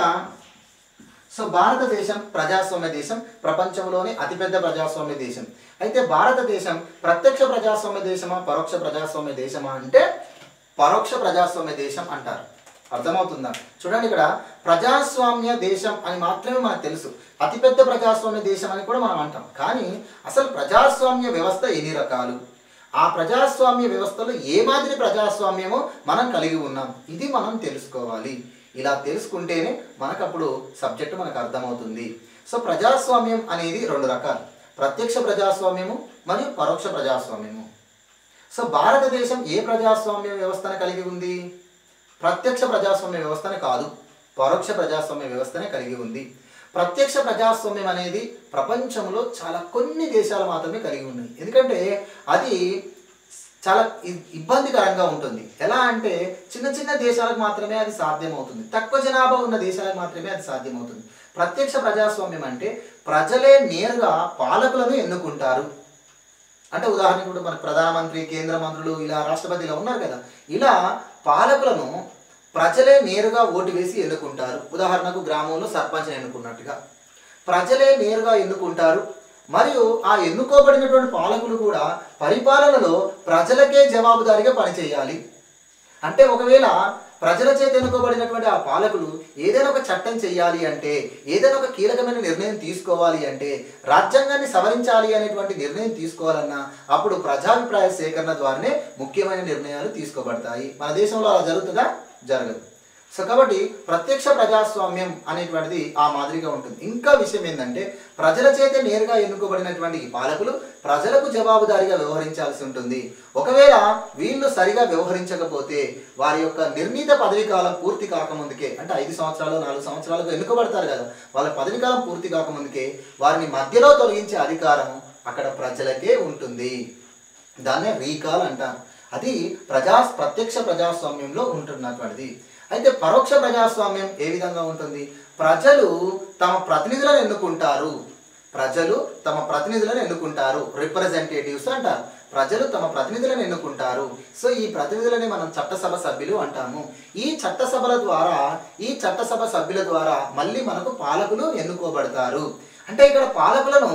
సో భారతదేశం ప్రజాస్వామ్య దేశం ప్రపంచంలోనే అతిపెద్ద ప్రజాస్వామ్య దేశం అయితే భారతదేశం ప్రత్యక్ష ప్రజాస్వామ్య దేశమా పరోక్ష ప్రజాస్వామ్య దేశమా అంటే పరోక్ష ప్రజాస్వామ్య దేశం అంటారు అర్థమవుతుందా చూడండి ఇక్కడ ప్రజాస్వామ్య దేశం అని మాత్రమే మనకు తెలుసు అతిపెద్ద ప్రజాస్వామ్య దేశం అని కూడా మనం అంటాం కానీ అసలు ప్రజాస్వామ్య వ్యవస్థ ఎన్ని రకాలు ఆ ప్రజాస్వామ్య వ్యవస్థలో ఏ మాదిరి ప్రజాస్వామ్యమో మనం కలిగి ఉన్నాం ఇది మనం తెలుసుకోవాలి ఇలా తెలుసుకుంటేనే మనకు అప్పుడు సబ్జెక్టు మనకు అర్థమవుతుంది సో ప్రజాస్వామ్యం అనేది రెండు రకాలు ప్రత్యక్ష ప్రజాస్వామ్యము మరియు పరోక్ష ప్రజాస్వామ్యము సో భారతదేశం ఏ ప్రజాస్వామ్య వ్యవస్థను కలిగి ఉంది ప్రత్యక్ష ప్రజాస్వామ్య వ్యవస్థనే కాదు పరోక్ష ప్రజాస్వామ్య వ్యవస్థనే కలిగి ఉంది ప్రత్యక్ష ప్రజాస్వామ్యం అనేది ప్రపంచంలో చాలా కొన్ని దేశాలు మాత్రమే కలిగి ఉన్నాయి ఎందుకంటే అది చాలా ఇ- ఇబ్బందికరంగా ఉంటుంది ఎలా అంటే చిన్న చిన్న దేశాలకు మాత్రమే అది సాధ్యమవుతుంది తక్కువ జనాభా ఉన్న దేశాలకు మాత్రమే అది సాధ్యమవుతుంది ప్రత్యక్ష ప్రజాస్వామ్యం అంటే ప్రజలే నేరుగా పాలకులను ఎన్నుకుంటారు అంటే ఉదాహరణకు ఇప్పుడు మన ప్రధానమంత్రి కేంద్ర మంత్రులు ఇలా రాష్ట్రపతి ఇలా ఉన్నారు కదా ఇలా పాలకులను ప్రజలే నేరుగా ఓటు వేసి ఎన్నుకుంటారు ఉదాహరణకు గ్రామంలో సర్పంచ్ని ఎన్నుకున్నట్టుగా ప్రజలే నేరుగా ఎన్నుకుంటారు మరియు ఆ ఎన్నుకోబడినటువంటి పాలకులు కూడా పరిపాలనలో ప్రజలకే జవాబుదారీగా పనిచేయాలి అంటే ఒకవేళ ప్రజల చేత ఎన్నుకోబడినటువంటి ఆ పాలకులు ఏదైనా ఒక చట్టం చేయాలి అంటే ఏదైనా ఒక కీలకమైన నిర్ణయం తీసుకోవాలి అంటే రాజ్యాంగాన్ని సవరించాలి అనేటువంటి నిర్ణయం తీసుకోవాలన్నా అప్పుడు ప్రజాభిప్రాయ సేకరణ ద్వారానే ముఖ్యమైన నిర్ణయాలు తీసుకోబడతాయి మన దేశంలో అలా జరుగుతుందా జరగదు సో కాబట్టి ప్రత్యక్ష ప్రజాస్వామ్యం అనేటువంటిది ఆ మాదిరిగా ఉంటుంది ఇంకా విషయం ఏంటంటే ప్రజల చేత నేరుగా ఎన్నుకోబడినటువంటి ఈ పాలకులు ప్రజలకు జవాబుదారీగా వ్యవహరించాల్సి ఉంటుంది ఒకవేళ వీళ్ళు సరిగా వ్యవహరించకపోతే వారి యొక్క నిర్ణీత పదవి కాలం పూర్తి కాకముందుకే అంటే ఐదు సంవత్సరాలు నాలుగు సంవత్సరాలకు ఎన్నుకోబడతారు కదా వాళ్ళ పదవి కాలం పూర్తి కాకముందుకే వారిని మధ్యలో తొలగించే అధికారం అక్కడ ప్రజలకే ఉంటుంది దాన్నే రీకాల్ అంటారు అది ప్రజా ప్రత్యక్ష ప్రజాస్వామ్యంలో ఉంటున్నటువంటిది అయితే పరోక్ష ప్రజాస్వామ్యం ఏ విధంగా ఉంటుంది ప్రజలు తమ ప్రతినిధులను ఎన్నుకుంటారు ప్రజలు తమ ప్రతినిధులను ఎన్నుకుంటారు రిప్రజెంటేటివ్స్ అంటారు ప్రజలు తమ ప్రతినిధులను ఎన్నుకుంటారు సో ఈ ప్రతినిధులని మనం చట్టసభ సభ్యులు అంటాము ఈ చట్టసభల ద్వారా ఈ చట్టసభ సభ్యుల ద్వారా మళ్ళీ మనకు పాలకులు ఎన్నుకోబడతారు అంటే ఇక్కడ పాలకులను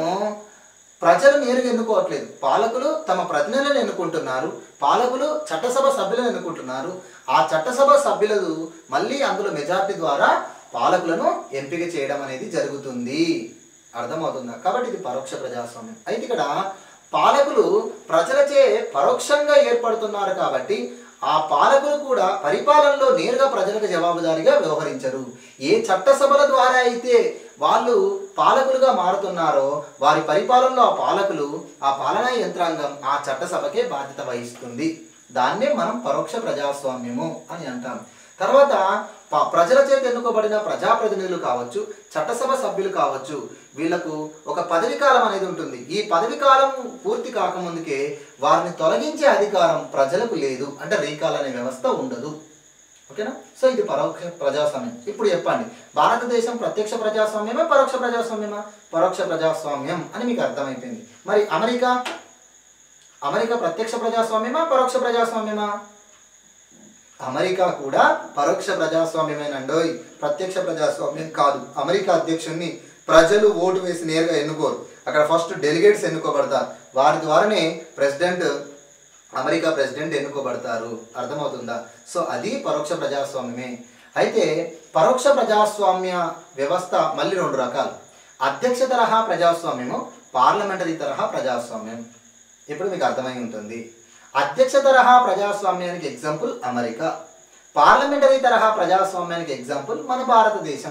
ప్రజలు నేరుగా ఎన్నుకోవట్లేదు పాలకులు తమ ప్రతినిధులను ఎన్నుకుంటున్నారు పాలకులు చట్టసభ సభ్యులను ఎన్నుకుంటున్నారు ఆ చట్టసభ సభ్యులు మళ్ళీ అందులో మెజార్టీ ద్వారా పాలకులను ఎంపిక చేయడం అనేది జరుగుతుంది అర్థమవుతుందా కాబట్టి ఇది పరోక్ష ప్రజాస్వామ్యం అయితే ఇక్కడ పాలకులు ప్రజలచే పరోక్షంగా ఏర్పడుతున్నారు కాబట్టి ఆ పాలకులు కూడా పరిపాలనలో నేరుగా ప్రజలకు జవాబుదారీగా వ్యవహరించరు ఏ చట్టసభల ద్వారా అయితే వాళ్ళు పాలకులుగా మారుతున్నారో వారి పరిపాలనలో ఆ పాలకులు ఆ పాలనా యంత్రాంగం ఆ చట్టసభకే బాధ్యత వహిస్తుంది దాన్నే మనం పరోక్ష ప్రజాస్వామ్యము అని అంటాం తర్వాత ప- ప్రజల చేత ఎన్నుకోబడిన ప్రజాప్రతినిధులు కావచ్చు చట్టసభ సభ్యులు కావచ్చు వీళ్ళకు ఒక పదవి కాలం అనేది ఉంటుంది ఈ పదవి కాలం పూర్తి కాకముందుకే వారిని తొలగించే అధికారం ప్రజలకు లేదు అంటే రీకాల్ అనే వ్యవస్థ ఉండదు ఓకేనా సో ఇది పరోక్ష ప్రజాస్వామ్యం ఇప్పుడు చెప్పండి భారతదేశం ప్రత్యక్ష ప్రజాస్వామ్యమా పరోక్ష ప్రజాస్వామ్యమా పరోక్ష ప్రజాస్వామ్యం అని మీకు అర్థమైపోయింది మరి అమెరికా అమెరికా ప్రత్యక్ష ప్రజాస్వామ్యమా పరోక్ష ప్రజాస్వామ్యమా అమెరికా కూడా పరోక్ష ప్రజాస్వామ్యమేనండోయ్ ప్రత్యక్ష ప్రజాస్వామ్యం కాదు అమెరికా అధ్యక్షుడిని ప్రజలు ఓటు వేసి నేరుగా ఎన్నుకోరు అక్కడ ఫస్ట్ డెలిగేట్స్ ఎన్నుకోబడతారు వారి ద్వారానే ప్రెసిడెంట్ అమెరికా ప్రెసిడెంట్ ఎన్నుకోబడతారు అర్థమవుతుందా సో అది పరోక్ష ప్రజాస్వామ్యమే అయితే పరోక్ష ప్రజాస్వామ్య వ్యవస్థ మళ్ళీ రెండు రకాలు అధ్యక్ష తరహా ప్రజాస్వామ్యము పార్లమెంటరీ తరహా ప్రజాస్వామ్యం ఇప్పుడు మీకు అర్థమై ఉంటుంది అధ్యక్ష తరహా ప్రజాస్వామ్యానికి ఎగ్జాంపుల్ అమెరికా పార్లమెంటరీ తరహా ప్రజాస్వామ్యానికి ఎగ్జాంపుల్ మన భారతదేశం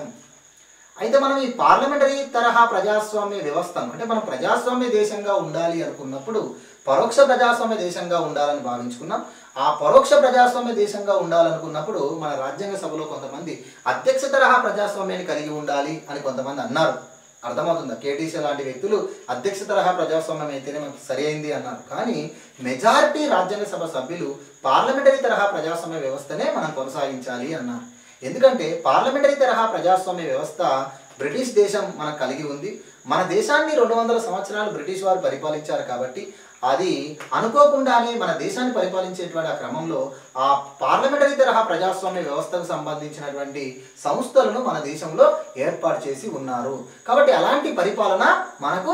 అయితే మనం ఈ పార్లమెంటరీ తరహా ప్రజాస్వామ్య వ్యవస్థను అంటే మనం ప్రజాస్వామ్య దేశంగా ఉండాలి అనుకున్నప్పుడు పరోక్ష ప్రజాస్వామ్య దేశంగా ఉండాలని భావించుకున్నాం ఆ పరోక్ష ప్రజాస్వామ్య దేశంగా ఉండాలనుకున్నప్పుడు మన రాజ్యాంగ సభలో కొంతమంది అధ్యక్ష తరహా ప్రజాస్వామ్యాన్ని కలిగి ఉండాలి అని కొంతమంది అన్నారు అర్థమవుతుందా కేటీసీ లాంటి వ్యక్తులు అధ్యక్ష తరహా ప్రజాస్వామ్యం అయితేనే మనకి సరి అయింది అన్నారు కానీ మెజారిటీ రాజ్యాంగ సభ సభ్యులు పార్లమెంటరీ తరహా ప్రజాస్వామ్య వ్యవస్థనే మనం కొనసాగించాలి అన్నారు ఎందుకంటే పార్లమెంటరీ తరహా ప్రజాస్వామ్య వ్యవస్థ బ్రిటిష్ దేశం మనకు కలిగి ఉంది మన దేశాన్ని రెండు వందల సంవత్సరాలు బ్రిటిష్ వారు పరిపాలించారు కాబట్టి అది అనుకోకుండానే మన దేశాన్ని పరిపాలించేటువంటి ఆ క్రమంలో ఆ పార్లమెంటరీ తరహా ప్రజాస్వామ్య వ్యవస్థకు సంబంధించినటువంటి సంస్థలను మన దేశంలో ఏర్పాటు చేసి ఉన్నారు కాబట్టి అలాంటి పరిపాలన మనకు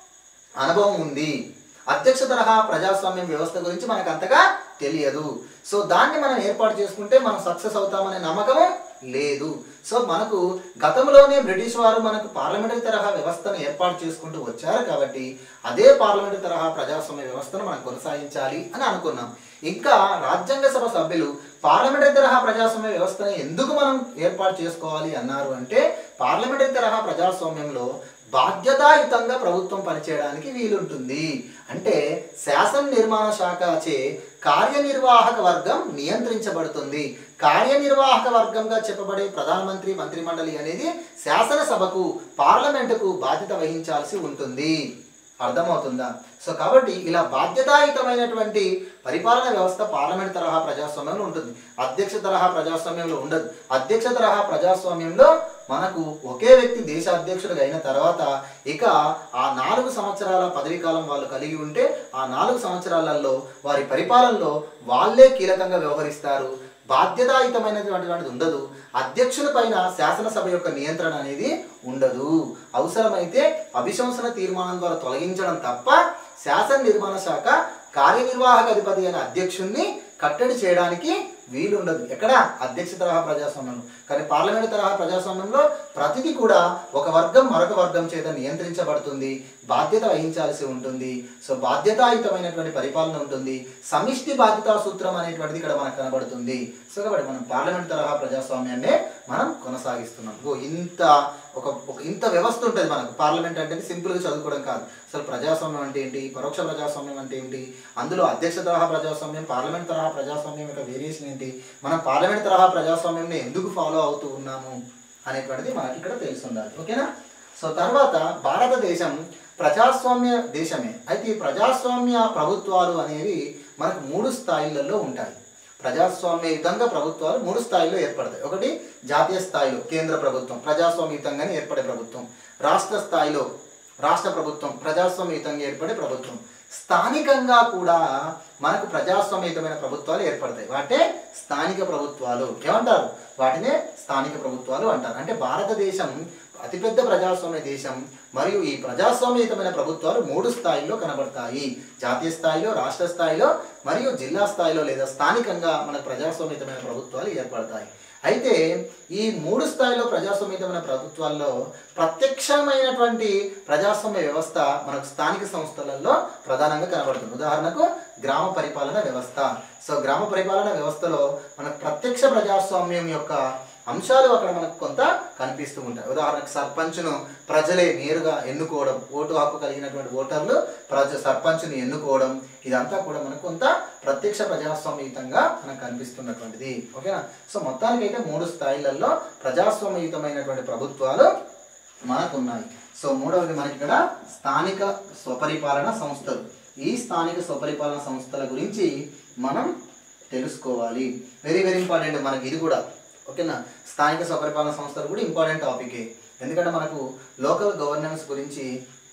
అనుభవం ఉంది అధ్యక్ష తరహా ప్రజాస్వామ్యం వ్యవస్థ గురించి మనకు అంతగా తెలియదు సో దాన్ని మనం ఏర్పాటు చేసుకుంటే మనం సక్సెస్ అవుతామనే నమ్మకం లేదు సో మనకు గతంలోనే బ్రిటిష్ వారు మనకు పార్లమెంటరీ తరహా వ్యవస్థను ఏర్పాటు చేసుకుంటూ వచ్చారు కాబట్టి అదే పార్లమెంటరీ తరహా ప్రజాస్వామ్య వ్యవస్థను మనం కొనసాగించాలి అని అనుకున్నాం ఇంకా రాజ్యాంగ సభ సభ్యులు పార్లమెంటరీ తరహా ప్రజాస్వామ్య వ్యవస్థను ఎందుకు మనం ఏర్పాటు చేసుకోవాలి అన్నారు అంటే పార్లమెంటరీ తరహా ప్రజాస్వామ్యంలో బాధ్యతాయుతంగా ప్రభుత్వం పనిచేయడానికి వీలుంటుంది అంటే శాసన నిర్మాణ శాఖచే కార్యనిర్వాహక వర్గం నియంత్రించబడుతుంది కార్యనిర్వాహక వర్గంగా చెప్పబడే ప్రధానమంత్రి మంత్రిమండలి అనేది శాసనసభకు పార్లమెంటుకు బాధ్యత వహించాల్సి ఉంటుంది అర్థమవుతుందా సో కాబట్టి ఇలా బాధ్యతాయుతమైనటువంటి పరిపాలన వ్యవస్థ పార్లమెంట్ తరహా ప్రజాస్వామ్యంలో ఉంటుంది అధ్యక్ష తరహా ప్రజాస్వామ్యంలో ఉండదు అధ్యక్ష తరహా ప్రజాస్వామ్యంలో మనకు ఒకే వ్యక్తి దేశ అధ్యక్షుడిగా అయిన తర్వాత ఇక ఆ నాలుగు సంవత్సరాల పదవీ కాలం వాళ్ళు కలిగి ఉంటే ఆ నాలుగు సంవత్సరాలలో వారి పరిపాలనలో వాళ్ళే కీలకంగా వ్యవహరిస్తారు బాధ్యతాయుతమైనటువంటిది ఉండదు అధ్యక్షుల పైన శాసనసభ యొక్క నియంత్రణ అనేది ఉండదు అవసరమైతే అభిశంసన తీర్మానం ద్వారా తొలగించడం తప్ప శాసన నిర్మాణ శాఖ కార్యనిర్వాహక అధిపతి అయిన అధ్యక్షుణ్ణి కట్టడి చేయడానికి వీలుండదు ఎక్కడ అధ్యక్ష తరహా ప్రజాస్వామ్యంలో కానీ పార్లమెంట్ తరహా ప్రజాస్వామ్యంలో ప్రతిదీ కూడా ఒక వర్గం మరొక వర్గం చేత నియంత్రించబడుతుంది బాధ్యత వహించాల్సి ఉంటుంది సో బాధ్యతాయుతమైనటువంటి పరిపాలన ఉంటుంది సమిష్టి బాధ్యతా సూత్రం అనేటువంటిది ఇక్కడ మనకు కనబడుతుంది సో కాబట్టి మనం పార్లమెంట్ తరహా ప్రజాస్వామ్యాన్నే మనం కొనసాగిస్తున్నాం ఓ ఇంత ఒక ఒక ఇంత వ్యవస్థ ఉంటుంది మనకు పార్లమెంట్ అంటే సింపుల్గా చదువుకోవడం కాదు అసలు ప్రజాస్వామ్యం అంటే ఏంటి పరోక్ష ప్రజాస్వామ్యం అంటే ఏంటి అందులో అధ్యక్ష తరహా ప్రజాస్వామ్యం పార్లమెంట్ తరహా ప్రజాస్వామ్యం యొక్క వేరియేషన్ ఏంటి మనం పార్లమెంట్ తరహా ప్రజాస్వామ్యంని ఎందుకు ఫాలో అవుతూ ఉన్నాము అనేటువంటిది మనకి ఇక్కడ తెలిసి ఉండాలి ఓకేనా సో తర్వాత భారతదేశం ప్రజాస్వామ్య దేశమే అయితే ఈ ప్రజాస్వామ్య ప్రభుత్వాలు అనేవి మనకు మూడు స్థాయిలలో ఉంటాయి ప్రజాస్వామ్యయుతంగా ప్రభుత్వాలు మూడు స్థాయిలో ఏర్పడతాయి ఒకటి జాతీయ స్థాయిలో కేంద్ర ప్రభుత్వం ప్రజాస్వామ్యయుతంగానే ఏర్పడే ప్రభుత్వం రాష్ట్ర స్థాయిలో రాష్ట్ర ప్రభుత్వం ప్రజాస్వామ్యయుతంగా ఏర్పడే ప్రభుత్వం స్థానికంగా కూడా మనకు ప్రజాస్వామ్యయుతమైన ప్రభుత్వాలు ఏర్పడతాయి వాటే స్థానిక ప్రభుత్వాలు ఏమంటారు వాటినే స్థానిక ప్రభుత్వాలు అంటారు అంటే భారతదేశం అతిపెద్ద ప్రజాస్వామ్య దేశం మరియు ఈ ప్రజాస్వామ్యయుతమైన ప్రభుత్వాలు మూడు స్థాయిల్లో కనబడతాయి జాతీయ స్థాయిలో రాష్ట్ర స్థాయిలో మరియు జిల్లా స్థాయిలో లేదా స్థానికంగా మనకు ప్రజాస్వామ్యయుతమైన ప్రభుత్వాలు ఏర్పడతాయి అయితే ఈ మూడు స్థాయిలో ప్రజాస్వామ్యమైన ప్రభుత్వాల్లో ప్రత్యక్షమైనటువంటి ప్రజాస్వామ్య వ్యవస్థ మనకు స్థానిక సంస్థలలో ప్రధానంగా కనబడుతుంది ఉదాహరణకు గ్రామ పరిపాలన వ్యవస్థ సో గ్రామ పరిపాలన వ్యవస్థలో మనకు ప్రత్యక్ష ప్రజాస్వామ్యం యొక్క అంశాలు అక్కడ మనకు కొంత కనిపిస్తూ ఉంటాయి ఉదాహరణకు సర్పంచ్ను ప్రజలే నేరుగా ఎన్నుకోవడం ఓటు హక్కు కలిగినటువంటి ఓటర్లు ప్రజ సర్పంచ్ని ఎన్నుకోవడం ఇదంతా కూడా మనకు కొంత ప్రత్యక్ష ప్రజాస్వామ్యయుతంగా మనకు కనిపిస్తున్నటువంటిది ఓకేనా సో మొత్తానికైతే మూడు స్థాయిలలో ప్రజాస్వామ్యయుతమైనటువంటి ప్రభుత్వాలు మనకు ఉన్నాయి సో మూడవది మనకి ఇక్కడ స్థానిక స్వపరిపాలన సంస్థలు ఈ స్థానిక స్వపరిపాలన సంస్థల గురించి మనం తెలుసుకోవాలి వెరీ వెరీ ఇంపార్టెంట్ మనకి ఇది కూడా ఓకేనా స్థానిక స్వపరిపాలన సంస్థలు కూడా ఇంపార్టెంట్ టాపికే ఎందుకంటే మనకు లోకల్ గవర్నెన్స్ గురించి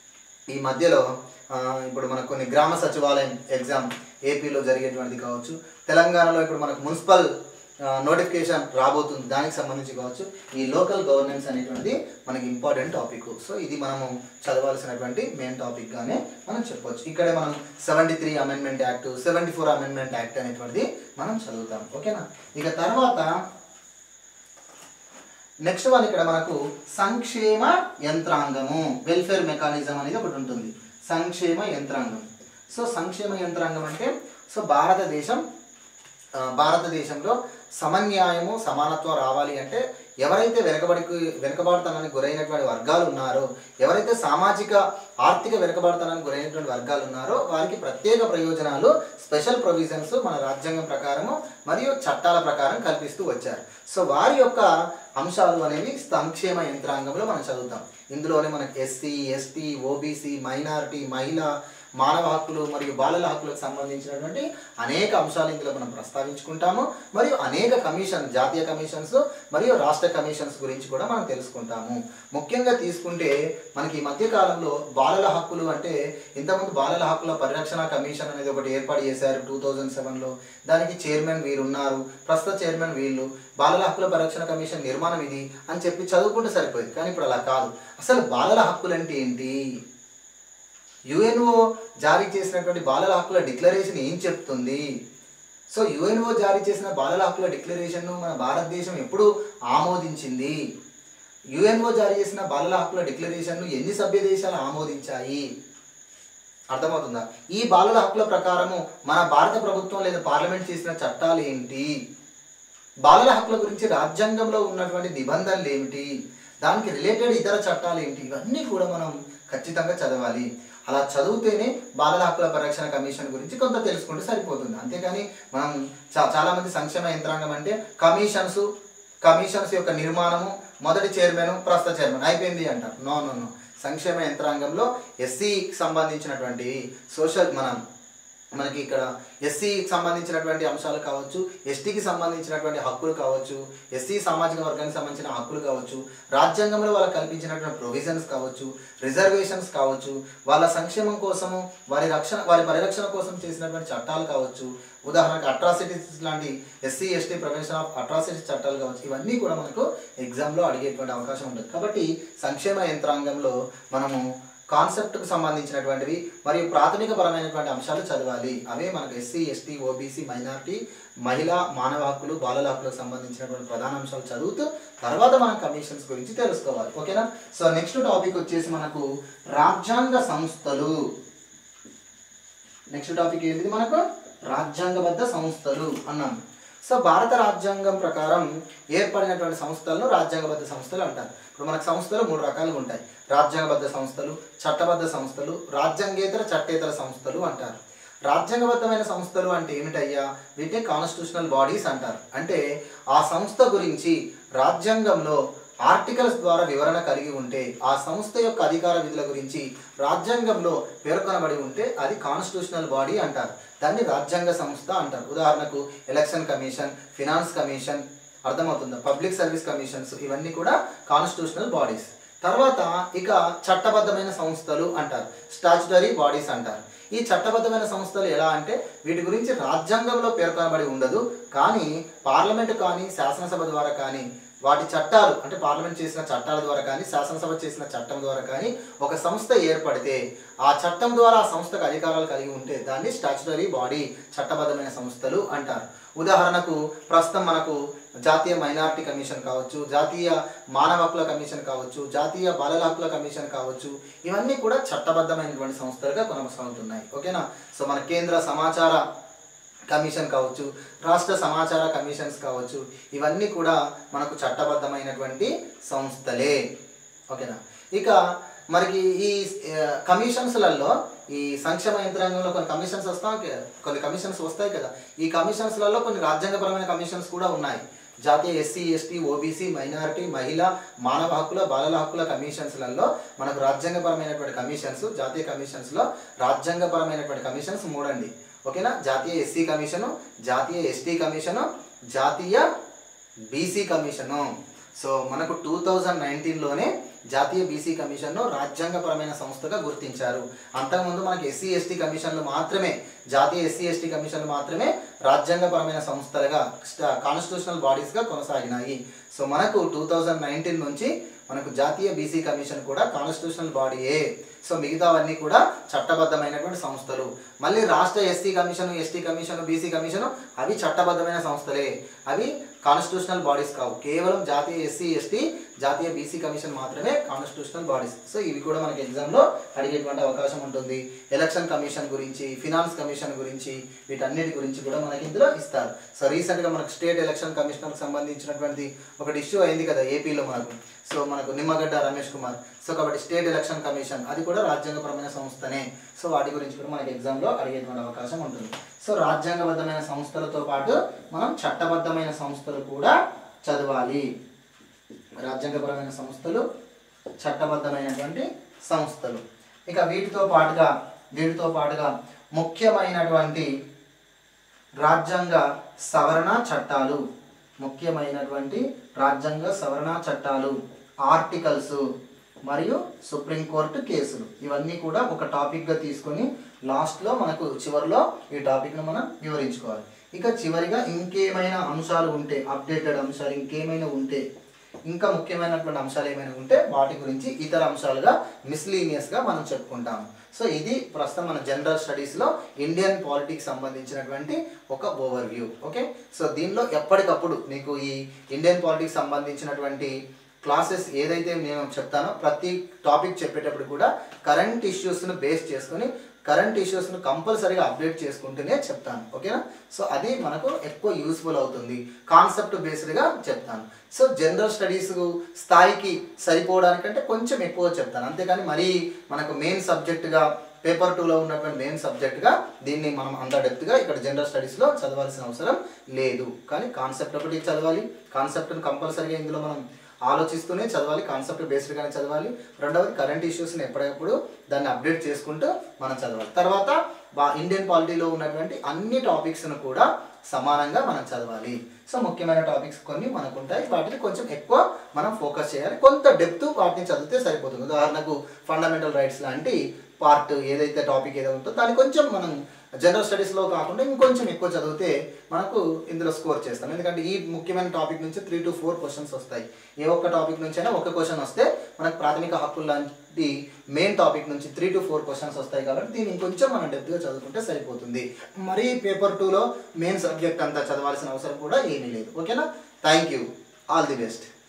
ఈ మధ్యలో ఆ, ఇప్పుడు మనకు కొన్ని గ్రామ సచివాలయం ఎగ్జామ్ ఏపీలో జరిగేటువంటిది కావచ్చు తెలంగాణలో ఇప్పుడు మనకు మున్సిపల్ నోటిఫికేషన్ రాబోతుంది దానికి సంబంధించి కావచ్చు ఈ లోకల్ గవర్నెన్స్ అనేటువంటిది మనకి ఇంపార్టెంట్ టాపిక్ సో ఇది మనము చదవాల్సినటువంటి మెయిన్ టాపిక్ గానే మనం చెప్పొచ్చు ఇక్కడే మనం seventy three amendment act seventy four amendment act అనేటువంటిది మనం చదువుతాం ఓకేనా ఇక తర్వాత నెక్స్ట్ వన్ ఇక్కడ మనకు సంక్షేమ యంత్రాంగము వెల్ఫేర్ మెకానిజం అనేది ఒకటి ఉంటుంది సంక్షేమ యంత్రాంగం సో సంక్షేమ యంత్రాంగం అంటే సో భారతదేశం ఆ, భారతదేశంలో సమన్యాయము సమానత్వం రావాలి అంటే ఎవరైతే వెనుకబడికి వెనుకబడతానని గురైనటువంటి వర్గాలు ఉన్నారో ఎవరైతే సామాజిక ఆర్థిక వెనుకబడతానని గురైనటువంటి వర్గాలు ఉన్నారో వారికి ప్రత్యేక ప్రయోజనాలు స్పెషల్ ప్రొవిజన్స్ మన రాజ్యాంగం ప్రకారము మరియు చట్టాల ప్రకారం కల్పిస్తూ వచ్చారు సో వారి యొక్క అంశాలు అనేవి సంక్షేమ యంత్రాంగంలో మనం చదువుతాం ఇందులోనే మనకి ఎస్సీ ఎస్టీ ఓబీసీ మైనారిటీ మహిళ మానవ హక్కులు మరియు బాలల హక్కులకు సంబంధించినటువంటి అనేక అంశాలు ఇందులో మనం ప్రస్తావించుకుంటాము మరియు అనేక కమిషన్ జాతీయ కమిషన్స్ మరియు రాష్ట్ర కమిషన్స్ గురించి కూడా మనం తెలుసుకుంటాము ముఖ్యంగా తీసుకుంటే మనకి ఈ మధ్య కాలంలో బాలల హక్కులు అంటే ఇంతకుముందు బాలల హక్కుల పరిరక్షణ కమిషన్ అనేది ఒకటి ఏర్పాటు చేశారు టూ థౌజండ్ సెవెన్లో దానికి చైర్మన్ వీరు ఉన్నారు ప్రస్తుత చైర్మన్ వీళ్ళు బాలల హక్కుల పరిరక్షణ కమిషన్ నిర్మాణం ఇది అని చెప్పి చదువుకుంటే సరిపోయింది కానీ ఇప్పుడు అలా కాదు అసలు బాలల హక్కులు అంటే ఏంటి యుఎన్ఓ జారీ చేసినటువంటి బాలల హక్కుల డిక్లరేషన్ ఏం చెప్తుంది సో యుఎన్ఓ జారీ చేసిన బాలల హక్కుల డిక్లరేషన్ను మన భారతదేశం ఎప్పుడు ఆమోదించింది యుఎన్ఓ జారీ చేసిన బాలల హక్కుల డిక్లరేషన్ను ఎన్ని సభ్య దేశాలు ఆమోదించాయి అర్థమవుతుందా ఈ బాలల హక్కుల ప్రకారము మన భారత ప్రభుత్వం లేదా పార్లమెంట్ చేసిన చట్టాలు ఏంటి బాలల హక్కుల గురించి రాజ్యాంగంలో ఉన్నటువంటి నిబంధనలు ఏమిటి దానికి రిలేటెడ్ ఇతర చట్టాలు ఏంటి ఇవన్నీ కూడా మనం ఖచ్చితంగా చదవాలి అలా చదివితేనే బాలల హక్కుల పరిరక్షణ కమిషన్ గురించి కొంత తెలుసుకుంటే సరిపోతుంది అంతేకాని మనం చా చాలా మంది సంక్షేమ యంత్రాంగం అంటే కమిషన్స్ కమిషన్స్ యొక్క నిర్మాణము మొదటి చైర్మన్ ప్రస్తుత చైర్మన్ అయిపోయింది అంటారు నో నో నో సంక్షేమ యంత్రాంగంలో ఎస్సీకి సంబంధించినటువంటి సోషల్ మనం మనకి ఇక్కడ ఎస్సీకి సంబంధించినటువంటి అంశాలు కావచ్చు ఎస్టీకి సంబంధించినటువంటి హక్కులు కావచ్చు ఎస్సీ సామాజిక వర్గానికి సంబంధించిన హక్కులు కావచ్చు రాజ్యాంగంలో వాళ్ళకి కల్పించినటువంటి ప్రొవిజన్స్ కావచ్చు రిజర్వేషన్స్ కావచ్చు వాళ్ళ సంక్షేమం కోసము వారి రక్షణ వారి పరిరక్షణ కోసం చేసినటువంటి చట్టాలు కావచ్చు ఉదాహరణకు అట్రాసిటీస్ లాంటి SC ST prevention of atrocities చట్టాలు కావచ్చు ఇవన్నీ కూడా మనకు ఎగ్జామ్లో అడిగేటువంటి అవకాశం ఉంటుంది కాబట్టి సంక్షేమ యంత్రాంగంలో మనము కాన్సెప్ట్కు సంబంధించినటువంటివి మరియు ప్రాథమిక పరమైనటువంటి అంశాలు చదవాలి అవే మనకు ఎస్సీ ఎస్టీ ఓబీసీ మైనారిటీ మహిళా మానవ హక్కులు బాలల హక్కులకు సంబంధించినటువంటి ప్రధాన అంశాలు చదువుతూ తర్వాత మనం కమిషన్స్ గురించి తెలుసుకోవాలి ఓకేనా సో నెక్స్ట్ టాపిక్ వచ్చేసి మనకు రాజ్యాంగ సంస్థలు నెక్స్ట్ టాపిక్ ఏంటిది మనకు రాజ్యాంగబద్ధ సంస్థలు అన్నాం సో భారత రాజ్యాంగం ప్రకారం ఏర్పడినటువంటి సంస్థలను రాజ్యాంగబద్ధ సంస్థలు అంటారు ఇప్పుడు మనకు సంస్థలు మూడు రకాలుగా ఉంటాయి రాజ్యాంగబద్ధ సంస్థలు చట్టబద్ధ సంస్థలు రాజ్యాంగేతర చట్టేతర సంస్థలు అంటారు రాజ్యాంగబద్ధమైన సంస్థలు అంటే ఏమిటయ్యా వీటిని కాన్స్టిట్యూషనల్ బాడీస్ అంటారు అంటే ఆ సంస్థ గురించి రాజ్యాంగంలో ఆర్టికల్స్ ద్వారా వివరణ కలిగి ఉంటే ఆ సంస్థ యొక్క అధికార విధుల గురించి రాజ్యాంగంలో పేర్కొనబడి ఉంటే అది కాన్స్టిట్యూషనల్ బాడీ అంటారు దాన్ని రాజ్యాంగ సంస్థ అంటారు ఉదాహరణకు ఎలక్షన్ కమిషన్ ఫినాన్స్ కమిషన్ అర్థమవుతుందా పబ్లిక్ సర్వీస్ కమిషన్స్ ఇవన్నీ కూడా కాన్స్టిట్యూషనల్ బాడీస్ తర్వాత ఇక చట్టబద్ధమైన సంస్థలు అంటారు స్టాచ్యుటరీ బాడీస్ అంటారు ఈ చట్టబద్ధమైన సంస్థలు ఎలా అంటే వీటి గురించి రాజ్యాంగంలో పేర్కొనబడి ఉండదు కానీ పార్లమెంట్ కానీ శాసనసభ ద్వారా కానీ వాటి చట్టాలు అంటే పార్లమెంట్ చేసిన చట్టాల ద్వారా కానీ శాసనసభ చేసిన చట్టం ద్వారా కానీ ఒక సంస్థ ఏర్పడితే ఆ చట్టం ద్వారా ఆ సంస్థకు అధికారాలు కలిగి ఉంటే దాన్ని స్టాచ్యుటరీ బాడీ చట్టబద్ధమైన సంస్థలు అంటారు ఉదాహరణకు ప్రస్తుతం మనకు జాతీయ మైనారిటీ కమిషన్ కావచ్చు జాతీయ మానవ హక్కుల కమిషన్ కావచ్చు జాతీయ బాలల హక్కుల కమిషన్ కావచ్చు ఇవన్నీ కూడా చట్టబద్ధమైనటువంటి సంస్థలుగా కొనసాగుతున్నాయి ఓకేనా సో మన కేంద్ర సమాచార కమిషన్ కావచ్చు రాష్ట్ర సమాచార కమిషన్స్ కావచ్చు ఇవన్నీ కూడా మనకు చట్టబద్ధమైనటువంటి సంస్థలే ఓకేనా ఇక మనకి ఈ ఆ, కమిషన్స్లలో ఈ సంక్షేమ యంత్రాంగంలో కొన్ని కమిషన్స్ వస్తాం కొన్ని కమిషన్స్ వస్తాయి కదా ఈ కమిషన్స్లలో కొన్ని రాజ్యాంగపరమైన కమిషన్స్ కూడా ఉన్నాయి జాతీయ ఎస్సీ ఎస్టీ ఓబీసీ మైనారిటీ మహిళ మానవ హక్కుల బాలల హక్కుల కమిషన్స్లలో మనకు రాజ్యాంగపరమైనటువంటి కమిషన్స్ జాతీయ కమిషన్స్లో రాజ్యాంగపరమైనటువంటి కమిషన్స్ మూడండి ఓకేనా జాతీయ ఎస్సీ కమిషను జాతీయ ఎస్టీ కమిషను జాతీయ బీసీ కమిషను సో మనకు టూ థౌజండ్ నైన్టీన్లోనే జాతీయ బీసీ కమిషన్ను రాజ్యాంగపరమైన సంస్థగా గుర్తించారు అంతకుముందు మనకి ఎస్సీ ఎస్టీ కమిషన్లు మాత్రమే జాతీయ ఎస్సీ ఎస్టీ కమిషన్లు మాత్రమే రాజ్యాంగపరమైన సంస్థలుగా కాన్స్టిట్యూషనల్ బాడీస్గా కొనసాగినాయి సో మనకు టూ థౌజండ్ నైన్టీన్ నుంచి మనకు జాతీయ బీసీ కమిషన్ కూడా కాన్స్టిట్యూషనల్ బాడీయే సో మిగతావన్నీ కూడా చట్టబద్ధమైనటువంటి సంస్థలు మళ్ళీ రాష్ట్ర SC commission ST commission BC commission అవి చట్టబద్ధమైన సంస్థలే అవి కాన్స్టిట్యూషనల్ బాడీస్ కావు కేవలం జాతీయ ఎస్సీ ఎస్టీ జాతీయ బీసీ కమిషన్ మాత్రమే కాన్స్టిట్యూషనల్ బాడీస్ సో ఇవి కూడా మనకి ఎగ్జామ్లో అడిగేటువంటి అవకాశం ఉంటుంది ఎలక్షన్ కమిషన్ గురించి ఫినాన్స్ కమిషన్ గురించి వీటన్నిటి గురించి కూడా మనకి ఇందులో ఇస్తారు సో రీసెంట్గా మనకు స్టేట్ ఎలక్షన్ కమిషనర్కి సంబంధించినటువంటి ఒకటి ఇష్యూ అయింది కదా ఏపీలో మనకు సో మనకు నిమ్మగడ్డ రమేష్ కుమార్ సో కాబట్టి స్టేట్ ఎలక్షన్ కమిషన్ అది కూడా రాజ్యాంగపరమైన సంస్థనే సో వాటి గురించి కూడా మనకి ఎగ్జామ్లో అడిగేటువంటి అవకాశం ఉంటుంది సో రాజ్యాంగబద్ధమైన సంస్థలతో పాటు మనం చట్టబద్ధమైన సంస్థలు కూడా చదవాలి రాజ్యాంగపరమైన సంస్థలు చట్టబద్ధమైనటువంటి సంస్థలు ఇక వీటితో పాటుగా వీటితో పాటుగా ముఖ్యమైనటువంటి రాజ్యాంగ సవరణ చట్టాలు ముఖ్యమైనటువంటి రాజ్యాంగ సవరణ చట్టాలు ఆర్టికల్స్ మరియు సుప్రీంకోర్టు కేసులు ఇవన్నీ కూడా ఒక టాపిక్గా తీసుకొని లాస్ట్లో మనకు చివరిలో ఈ టాపిక్ను మనం వివరించుకోవాలి ఇక చివరిగా ఇంకేమైనా అంశాలు ఉంటే అప్డేటెడ్ అంశాలు ఇంకేమైనా ఉంటే ఇంకా ముఖ్యమైనటువంటి అంశాలు ఏమైనా ఉంటే వాటి గురించి ఇతర అంశాలుగా మిస్లీనియస్గా మనం చెప్పుకుంటాము సో ఇది ప్రస్తుతం మన జనరల్ స్టడీస్లో ఇండియన్ పాలిటిక్స్ సంబంధించినటువంటి ఒక ఓవర్ వ్యూ ఓకే సో దీనిలో ఎప్పటికప్పుడు మీకు ఈ ఇండియన్ పాలిటిక్స్ సంబంధించినటువంటి క్లాసెస్ ఏదైతే నేను చెప్తానో ప్రతి టాపిక్ చెప్పేటప్పుడు కూడా కరెంట్ ఇష్యూస్ను బేస్ చేసుకొని కరెంట్ ఇష్యూస్ను కంపల్సరీగా అప్డేట్ చేసుకుంటూనే చెప్తాను ఓకేనా సో అది మనకు ఎక్కువ యూస్ఫుల్ అవుతుంది కాన్సెప్ట్ బేస్డ్గా చెప్తాను సో జనరల్ స్టడీస్ స్థాయికి సరిపోవడానికంటే కొంచెం ఎక్కువ చెప్తాను అంతేకాని మరీ మనకు మెయిన్ సబ్జెక్టుగా పేపర్ టూలో ఉన్నటువంటి మెయిన్ సబ్జెక్ట్గా దీన్ని మనం అంత డెప్త్గా ఇక్కడ జనరల్ స్టడీస్లో చదవాల్సిన అవసరం లేదు కానీ కాన్సెప్ట్ ఒకటి చదవాలి కాన్సెప్ట్ని కంపల్సరీగా ఇందులో మనం ఆలోచిస్తూనే చదవాలి కాన్సెప్ట్ బేస్డ్గానే చదవాలి రెండవది కరెంట్ ఇష్యూస్ని ఎప్పటికప్పుడు దాన్ని అప్డేట్ చేసుకుంటూ మనం చదవాలి తర్వాత బా ఇండియన్ పాలిటీలో ఉన్నటువంటి అన్ని టాపిక్స్ను కూడా సమానంగా మనం చదవాలి సో ముఖ్యమైన టాపిక్స్ కొన్ని మనకు ఉంటాయి వాటిని కొంచెం ఎక్కువ మనం ఫోకస్ చేయాలి కొంత డెప్త్ వాటిని చదివితే సరిపోతుంది ఉదాహరణకు ఫండమెంటల్ రైట్స్ లాంటి పార్ట్ ఏదైతే టాపిక్ ఏదో ఉంటుందో దాన్ని కొంచెం మనం జనరల్ స్టడీస్లో కాకుండా ఇంకొంచెం ఎక్కువ చదివితే మనకు ఇందులో స్కోర్ చేస్తాం ఎందుకంటే ఈ ముఖ్యమైన టాపిక్ నుంచి త్రీ టు ఫోర్ క్వశ్చన్స్ వస్తాయి ఏ ఒక్క టాపిక్ నుంచి అయినా ఒక క్వశ్చన్ వస్తే మనకు ప్రాథమిక హక్కులు లాంటి మెయిన్ టాపిక్ నుంచి త్రీ టు ఫోర్ క్వశ్చన్స్ వస్తాయి కాబట్టి దీన్ని ఇంకొంచెం మనం డెప్త్గా చదువుకుంటే సరిపోతుంది మరీ పేపర్ టూలో మెయిన్ సబ్జెక్ట్ అంతా చదవాల్సిన అవసరం కూడా ఏమీ లేదు ఓకేనా thank you all the best